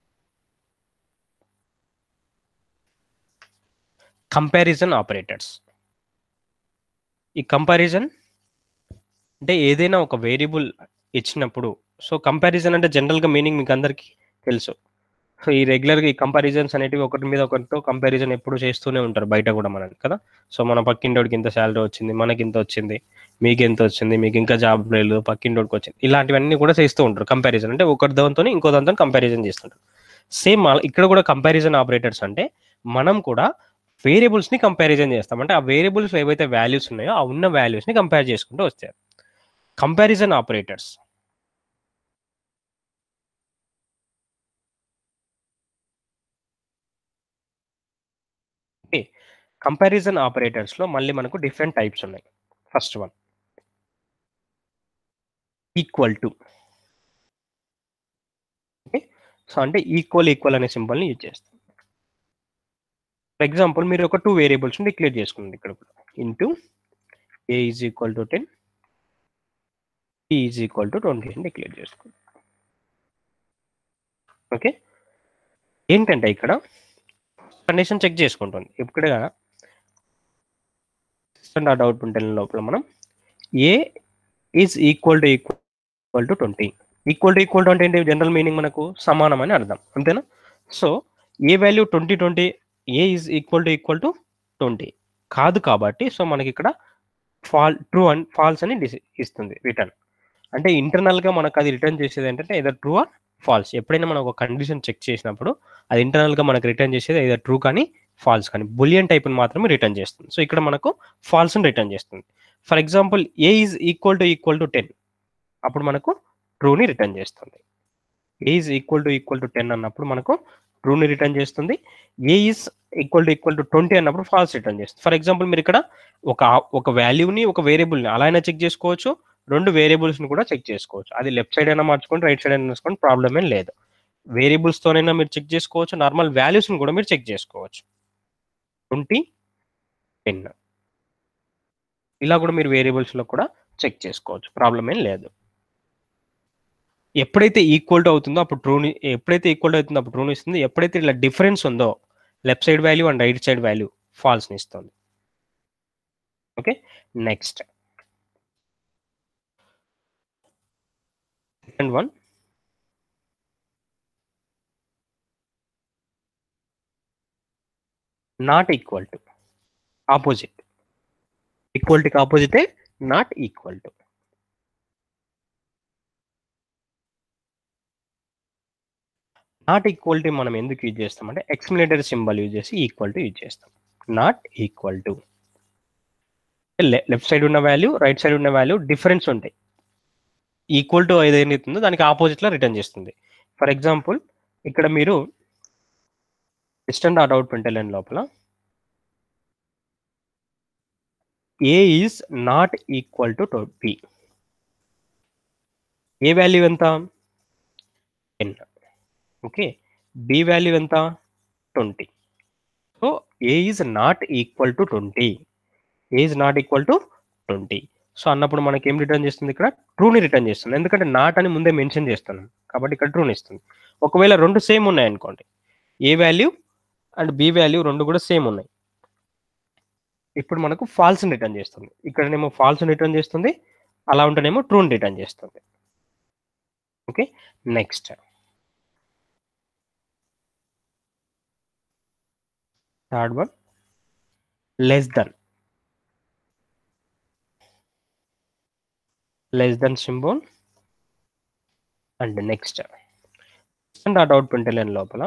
కంపారిజన్ ఆపరేటర్స్ ఈ కంపారిజన్ అంటే ఏదైనా ఒక వేరియబుల్ ఇచ్చినప్పుడు సో కంపారిజన్ అంటే జనరల్గా మీనింగ్ మీకు అందరికీ తెలుసు సో ఈ రెగ్యులర్గా ఈ కంపారిజన్స్ అనేటివి ఒకటి మీద ఒకటితో కంపారిజన్ ఎప్పుడు చేస్తూనే ఉంటారు బయట కూడా మనకి కదా సో మన పక్కింటోడికి ఇంత శాలరీ వచ్చింది మనకి ఇంత వచ్చింది మీకు ఎంత వచ్చింది మీకు ఇంకా జాబ్ లేదు పక్కింటోడికి వచ్చింది ఇలాంటివన్నీ కూడా చేస్తూ ఉంటారు కంపారిజన్ అంటే ఒకటి దాంతో ఇంకో దాంతో కంపారిజన్ చేస్తుంటారు సేమ్ ఇక్కడ కూడా కంపారిజన్ ఆపరేటర్స్ అంటే మనం కూడా వేరియబుల్స్ ని కంపారిజన్ చేస్తాం అంటే ఆ వేరియబుల్స్ ఏవైతే వాల్యూస్ ఉన్నాయో ఆ ఉన్న వాల్యూస్ ని కంపేర్ చేసుకుంటూ వస్తారు comparison operators okay comparison operators లో మళ్ళీ మనకు డిఫరెంట్ టైప్స్ ఉన్నాయి first one equal to okay so అంటే ఈక్వల్ ఈక్వల్ అనే సింబల్ని యూజ్ చేస్తాం ఫర్ ఎగ్జాంపుల్ మీరు ఒక టూ వేరియబుల్స్ని డిక్లేర్ చేసుకున్నారు ఇక్కడ కూడా int A is equal to ten E is equal to twenty అని డిక్లేర్ చేసుకుంటాం ఓకే ఏంటంటే ఇక్కడ కండిషన్ చెక్ చేసుకుంటుంది ఇక్కడ సిస్టమ్ డాట్ అవుట్పుట్ లోపల మనం A is equal to equal to twenty equal to equal to అంటే ఏంటి జనరల్ మీనింగ్ మనకు సమానం అని అర్థం అంతేనా so A value twenty twenty A is equal to equal to twenty కాదు కాబట్టి సో మనకి ఇక్కడ ఫాల్ ట్రూ అండ్ ఫాల్స్ అని డిసి ఇస్తుంది రిటర్న్ అంటే ఇంటర్నల్గా మనకు అది రిటర్న్ చేసేది ఏంటంటే ఏదో ట్రూ ఆర్ ఫాల్స్ ఎప్పుడైనా మనం ఒక కండిషన్ చెక్ చేసినప్పుడు అది ఇంటర్నల్గా మనకు రిటర్న్ చేసేది ఏదో ట్రూ కానీ ఫాల్స్ కానీ బులియన్ టైప్ని మాత్రమే రిటర్న్ చేస్తుంది సో ఇక్కడ మనకు ఫాల్స్ని రిటర్న్ చేస్తుంది for example A is equal to equal to ten అప్పుడు మనకు ట్రూని రిటర్న్ చేస్తుంది A is equal to equal to ten అన్నప్పుడు మనకు ట్రూని రిటర్న్ చేస్తుంది A is equal to equal to twenty అన్నప్పుడు ఫాల్స్ రిటర్న్ చేస్తుంది ఫర్ ఎగ్జాంపుల్ మీరు ఇక్కడ ఒక ఒక వాల్యూని ఒక వేరియబుల్ని అలా అయినా చెక్ చేసుకోవచ్చు రెండు వేరియబుల్స్ని కూడా చెక్ చేసుకోవచ్చు అది లెఫ్ట్ సైడ్ అయినా మార్చుకోండి రైట్ సైడ్ అయినా మార్చుకోండి ప్రాబ్లం ఏం లేదు వేరియబుల్స్తోనైనా మీరు చెక్ చేసుకోవచ్చు నార్మల్ వాల్యూస్ని కూడా మీరు చెక్ చేసుకోవచ్చు ట్వంటీ టెన్ ఇలా కూడా మీరు వేరియబుల్స్లో కూడా చెక్ చేసుకోవచ్చు ప్రాబ్లం ఏం లేదు ఎప్పుడైతే ఈక్వల్ టు అవుతుందో అప్పుడు ట్రూని ఎప్పుడైతే ఈక్వల్ టు అవుతుందో అప్పుడు ట్రూని ఇస్తుంది ఎప్పుడైతే ఇలా డిఫరెన్స్ ఉందో left side value and right side value ఫాల్స్ని ఇస్తుంది okay next second one not equal to opposite ఈక్వల్టీకి ఆపోజిటే not equal to not equality మనం ఎందుకు యూజ్ చేస్తామంటే ఎక్స్మినేటర్ సింబల్ యూజ్ చేసి ఈక్వల్ టు యూజ్ చేస్తాం not equal to left side ఉన్న వాల్యూ రైట్ సైడ్ ఉన్న వాల్యూ డిఫరెన్స్ ఉంటాయి ఈక్వల్ టు ఏదైతుందో దానికి ఆపోజిట్లో రిటర్న్ చేస్తుంది ఫర్ ఎగ్జాంపుల్ ఇక్కడ మీరు సిస్టమ్ డాట్ అవుట్ ప్రింటెల్ లోపల A is not equal to B A value ఎంత టెన్ ఓకే బి వాల్యూ ఎంత twenty so A is not equal to twenty A is not equal to twenty so అన్నప్పుడు మనకి ఏం return చేస్తుంది ఇక్కడ ట్రూని return చేస్తుంది ఎందుకంటే నాట్ అని ముందే మెన్షన్ చేస్తున్నాం కాబట్టి ఇక్కడ ట్రూని ఇస్తుంది ఒకవేళ రెండు సేమ్ ఉన్నాయి అనుకోండి A value and B value రెండు కూడా సేమ్ ఉన్నాయి ఇప్పుడు మనకు ఫాల్స్ రిటర్న్ చేస్తుంది ఇక్కడనేమో ఫాల్స్ రిటర్న్ చేస్తుంది అలా ఉంటేనేమో ట్రూని రిటర్న్ చేస్తుంది okay next third one less than less than symbol and next dot out print లోపల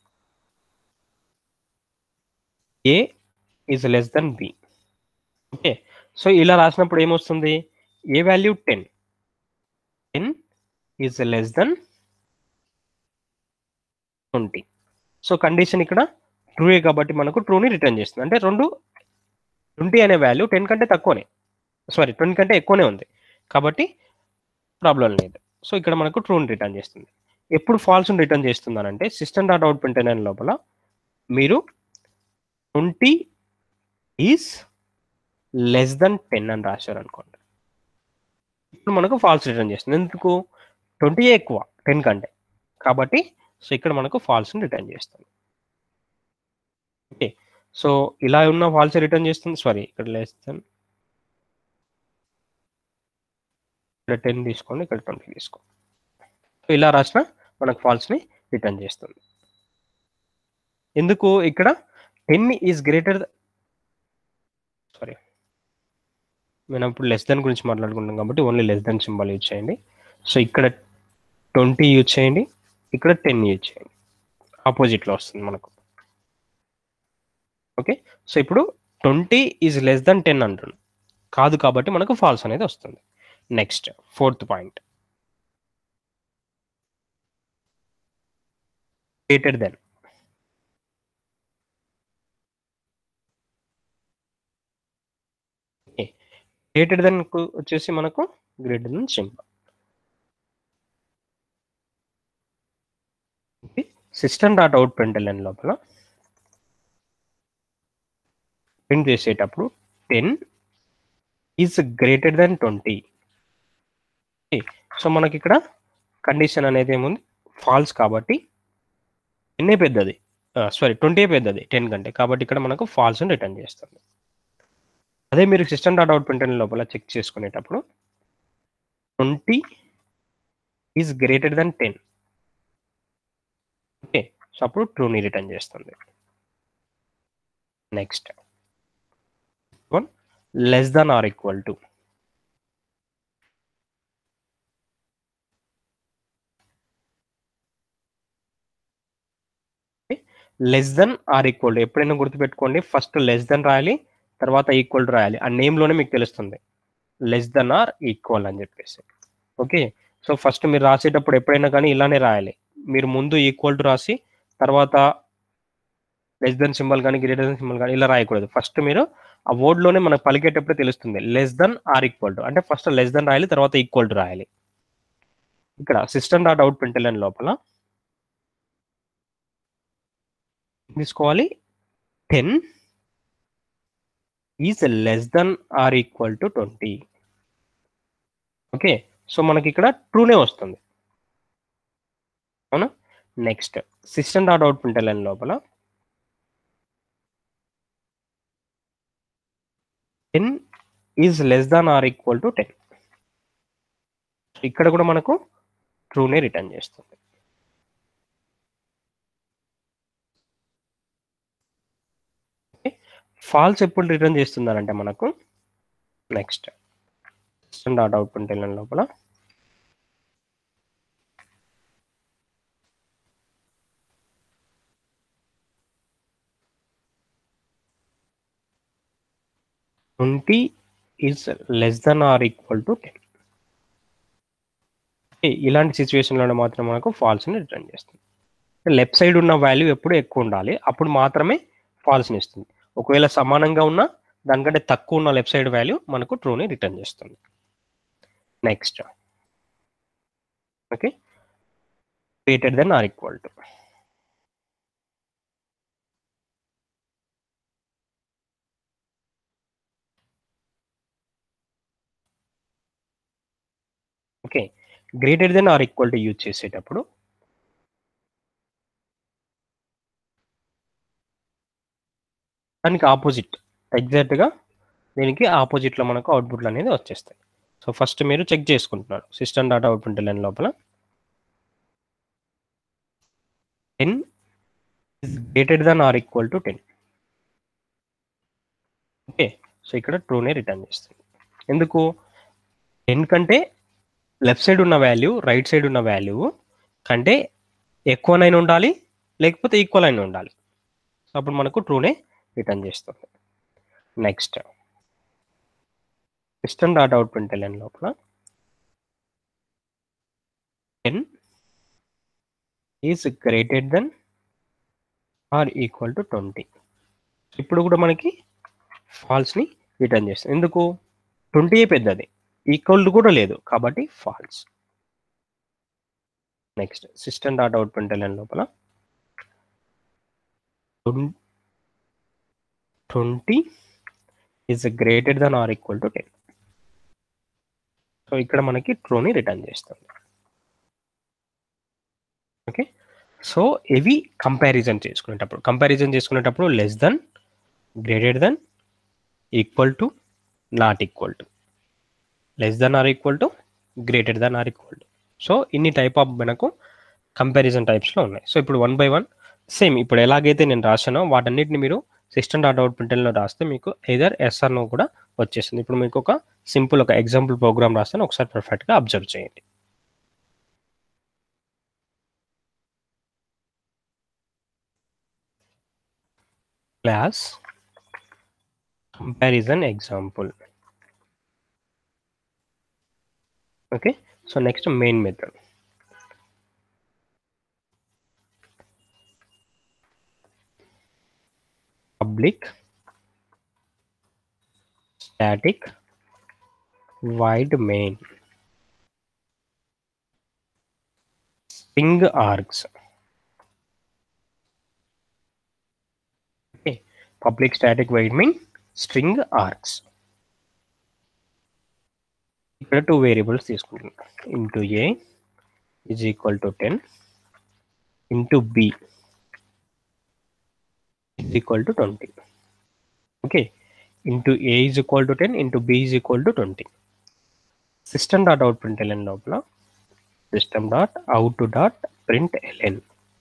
A is less than B okay so ఇలా రాసినప్పుడు ఏమొస్తుంది A value ten ten is less than twenty so condition ఇక్కడ ట్రూయే కాబట్టి మనకు ట్రూని return చేస్తుంది అంటే రెండు ట్వంటీ అనే వాల్యూ టెన్ కంటే తక్కువనే సారీ ట్వంటీ కంటే ఎక్కువనే ఉంది కాబట్టి ప్రాబ్లం లేదు సో ఇక్కడ మనకు ట్రూని రిటర్న్ చేస్తుంది ఎప్పుడు ఫాల్స్ రిటర్న్ చేస్తుందనంటే సిస్టమ్ డాట్ అవుట్ ప్రింట్ అయిన లోపల మీరు twenty is less than ten అని రాశారు అనుకోండి ఇప్పుడు మనకు ఫాల్స్ రిటర్న్ చేస్తుంది ఎందుకు ట్వంటీ ఎక్కువ టెన్ కంటే కాబట్టి సో ఇక్కడ మనకు ఫాల్స్ని రిటర్న్ చేస్తుంది ఓకే సో ఇలా ఉన్న ఫాల్స్ రిటర్న్ చేస్తుంది సారీ ఇక్కడ లెస్ దెన్ ఇక్కడ టెన్ తీసుకోండి ఇక్కడ ట్వంటీ తీసుకోండి సో ఇలా రాసిన మనకు ఫాల్స్ని రిటర్న్ చేస్తుంది ఎందుకు ఇక్కడ టెన్ ఈజ్ గ్రేటర్ సారీ మనం ఇప్పుడు లెస్ దెన్ గురించి మాట్లాడుకుంటాం కాబట్టి only less than symbol use చేయండి సో ఇక్కడ ట్వంటీ యూజ్ చేయండి ఇక్కడ టెన్ యూజ్ చేయండి ఆపోజిట్లో వస్తుంది మనకు ఓకే సో ఇప్పుడు twenty is less than ten అంటున్నాం కాదు కాబట్టి మనకు ఫాల్స్ అనేది వస్తుంది next fourth point greater than greater than వచ్చేసి మనకు greater than symbol system dot out println లోపల ప్రింట్ చేసేటప్పుడు ten is greater than twenty so మనకి ఇక్కడ కండిషన్ అనేది ఏముంది ఫాల్స్ కాబట్టి టెన్నే పెద్దది సారీ ట్వంటీ పెద్దది టెన్ కంటే కాబట్టి ఇక్కడ మనకు ఫాల్స్ రిటర్న్ చేస్తుంది అదే మీరు సిస్టమ్ డాట్ అవుట్ ప్రింటర్ లోపల చెక్ చేసుకునేటప్పుడు twenty is greater than ten okay so అప్పుడు ట్రూని రిటర్న్ చేస్తుంది next one less than or equal to less than or equal ఎప్పుడైనా గుర్తుపెట్టుకోండి ఫస్ట్ లెస్ దెన్ రాయాలి తర్వాత ఈక్వల్ రాయాలి ఆ నేమ్లోనే మీకు తెలుస్తుంది లెస్ దెన్ ఆర్ ఈక్వల్ అని చెప్పేసి ఓకే సో ఫస్ట్ మీరు రాసేటప్పుడు ఎప్పుడైనా కానీ ఇలానే రాయాలి మీరు ముందు ఈక్వల్ టు రాసి తర్వాత లెస్ దెన్ సింబల్ కానీ గ్రేటర్ దెన్ సింబల్ కానీ ఇలా రాయకూడదు ఫస్ట్ మీరు ఆ వర్డ్లోనే మనకు పలికేటప్పుడు తెలుస్తుంది less than or equal to అంటే ఫస్ట్ లెస్ దెన్ రాయాలి తర్వాత ఈక్వల్ టు రాయాలి ఇక్కడ సిస్టమ్ డాట్ అవుట్ ప్రింట్ లోపల తీసుకోవాలి ten is less than or equal to twenty okay so మనకి ఇక్కడ ట్రూనే వస్తుంది అవునా next system dot out print line లోపల ten is less than or equal to ten ఇక్కడ కూడా మనకు ట్రూనే రిటర్న్ చేస్తుంది ఫాల్స్ ఎప్పుడు రిటర్న్ చేస్తున్నారంటే మనకు next system dot out print లోపల twenty is less than or equal to ten ఇలాంటి సిచ్యువేషన్లో మాత్రం మనకు ఫాల్స్ని రిటర్న్ చేస్తుంది లెఫ్ట్ సైడ్ ఉన్న వాల్యూ ఎప్పుడు ఎక్కువ ఉండాలి అప్పుడు మాత్రమే ఫాల్స్ని ఇస్తుంది ఒకవేళ సమానంగా ఉన్న దానికంటే తక్కువ ఉన్న లెఫ్ట్ సైడ్ వాల్యూ మనకు ట్రూని రిటర్న్ చేస్తుంది next okay greater than or equal to okay greater than or equal to use చేసేటప్పుడు దానికి ఆపోజిట్ ఎగ్జాక్ట్గా దీనికి ఆపోజిట్లో మనకు అవుట్పుట్లు అనేది వచ్చేస్తాయి సో ఫస్ట్ మీరు చెక్ చేసుకుంటున్నారు సిస్టమ్ డాటా అవుట్పుట్ లైన్ లోపల ten is greater than or equal to ten okay so ఇక్కడ ట్రూనే రిటర్న్ చేస్తుంది ఎందుకు టెన్ కంటే లెఫ్ట్ సైడ్ ఉన్న వాల్యూ రైట్ సైడ్ ఉన్న వాల్యూ కంటే ఎక్కువనైనా ఉండాలి లేకపోతే ఈక్వల్ అయినా ఉండాలి సో అప్పుడు మనకు ట్రూనే రిటర్న్ చేస్తుంది next system dot out print line లోపల ten is greater than or equal to twenty ఇప్పుడు కూడా మనకి ఫాల్స్ని రిటర్న్ చేస్తుంది ఎందుకు ట్వంటీ పెద్దది ఈక్వల్ కూడా లేదు కాబట్టి false next system dot out print line లోపల twenty is greater than or equal to ten so ఇక్కడ మనకి ట్రూని రిటర్న్ చేస్తుంది ఓకే సో ఇవి కంపారిజన్ చేసుకునేటప్పుడు కంపారిజన్ చేసుకునేటప్పుడు less than greater than equal to not equal to less than or equal to greater than or equal to so ఇన్ని type of మనకు comparison టైప్స్లో ఉన్నాయి సో ఇప్పుడు వన్ బై వన్ సేమ్ ఇప్పుడు ఎలాగైతే నేను రాశానో వాటన్నిటిని మీరు సిస్టమ్ డాట్ అవుట్ ప్రింటర్లో రాస్తే మీకు ఎదర్ ఎస్ఆర్ నో కూడా వచ్చేస్తుంది ఇప్పుడు మీకు ఒక సింపుల్ ఒక ఎగ్జాంపుల్ ప్రోగ్రామ్ రాస్తాను ఒకసారి పర్ఫెక్ట్గా అబ్జర్వ్ చేయండి class comparison example okay so next main method public static void main string args public static void main string args ఇక్కడ టూ వేరియబుల్స్ తీసుకుంటున్నాం int A is equal to ten int B is equal to twenty okay int A is equal to ten int B is equal to twenty system dot out print L N లోపల system dot out dot print L N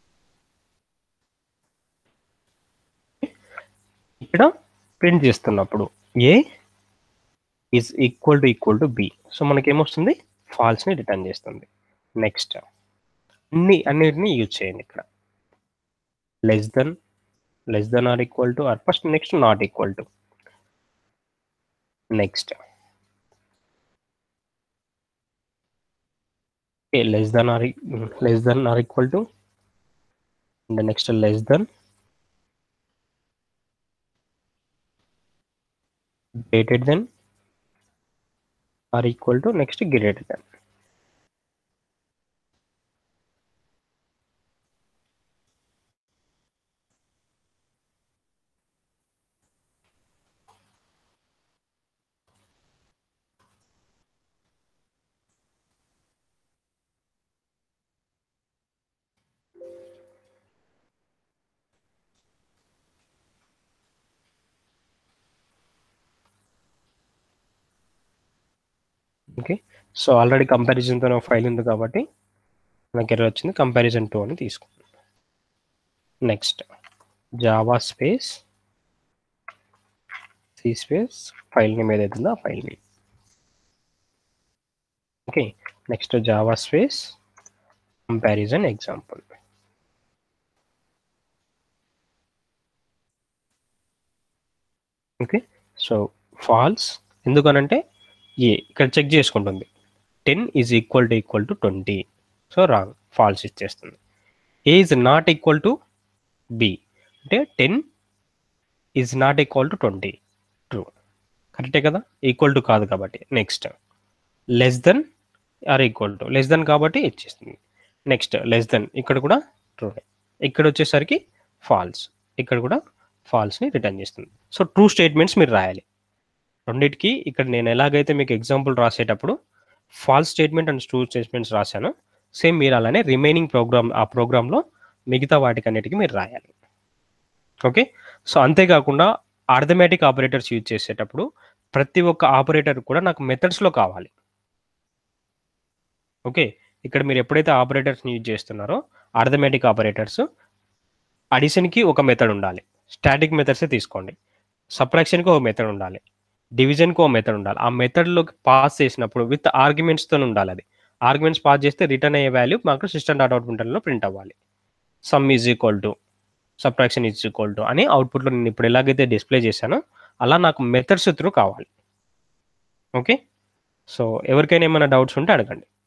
ఇక్కడ print చేస్తున్నప్పుడు A is equal to equal to B so మనకి ఏమొస్తుంది ఫాల్స్ని return చేస్తుంది next అన్ని అన్నిటిని use చేయండి ఇక్కడ less than less than or equal to or first next not equal to next okay less than or e- mm, less than or equal to and the next less than greater than or equal to next greater than okay so already కంపారిజన్తో file ఉంది కాబట్టి మనకి error వచ్చింది comparison two అని తీసుకుందాం next Java space C space file name ఏదైతే ఉందో ఆ file name okay next Java space comparison example okay so false ఎందుకనంటే ఏ ఇక్కడ చెక్ చేసుకుంటుంది ten is equal to equal to twenty so wrong false ఇచ్చేస్తుంది A is not equal to B అంటే ten is not equal to twenty true కరెక్టే కదా equal to కాదు కాబట్టి next less than or equal to less than కాబట్టి ఇచ్చేస్తుంది next less than ఇక్కడ కూడా ట్రూ ఇక్కడ వచ్చేసరికి ఫాల్స్ ఇక్కడ కూడా ఫాల్స్ని రిటర్న్ చేస్తుంది సో ట్రూ స్టేట్మెంట్స్ మీరు రాయాలి రెండింటికి ఇక్కడ నేను ఎలాగైతే మీకు ఎగ్జాంపుల్ రాసేటప్పుడు false statement and true statements రాశాను సేమ్ మీరు అలానే రిమైనింగ్ ప్రోగ్రామ్ ఆ ప్రోగ్రాంలో మిగతా వాటికి అన్నిటికీ మీరు రాయాలి ఓకే సో అంతేకాకుండా ఆర్థమెటిక్ ఆపరేటర్స్ యూజ్ చేసేటప్పుడు ప్రతి ఒక్క ఆపరేటర్ కూడా నాకు మెథడ్స్లో కావాలి ఓకే ఇక్కడ మీరు ఎప్పుడైతే ఆపరేటర్స్ని యూజ్ చేస్తున్నారో ఆర్థమెటిక్ ఆపరేటర్స్ అడిషన్కి ఒక మెథడ్ ఉండాలి స్టాటిక్ మెథడ్సే తీసుకోండి సప్రాక్షన్కి ఒక మెథడ్ ఉండాలి డివిజన్కి ఒక మెథడ్ ఉండాలి ఆ మెథడ్లోకి పాస్ చేసినప్పుడు విత్ ఆర్గ్యుమెంట్స్తో ఉండాలి అది ఆర్గ్యుమెంట్స్ పాస్ చేస్తే రిటర్న్ అయ్యే వాల్యూ మాకు సిస్టమ్ డాట్ అవుట్పుట్లో ప్రింట్ అవ్వాలి sum is equal to subtraction is equal to అని అవుట్పుట్లో నేను ఇప్పుడు ఎలాగైతే డిస్ప్లే చేశానో అలా నాకు మెథడ్స్ త్రూ కావాలి ఓకే సో ఎవరికైనా ఏమైనా డౌట్స్ ఉంటే అడగండి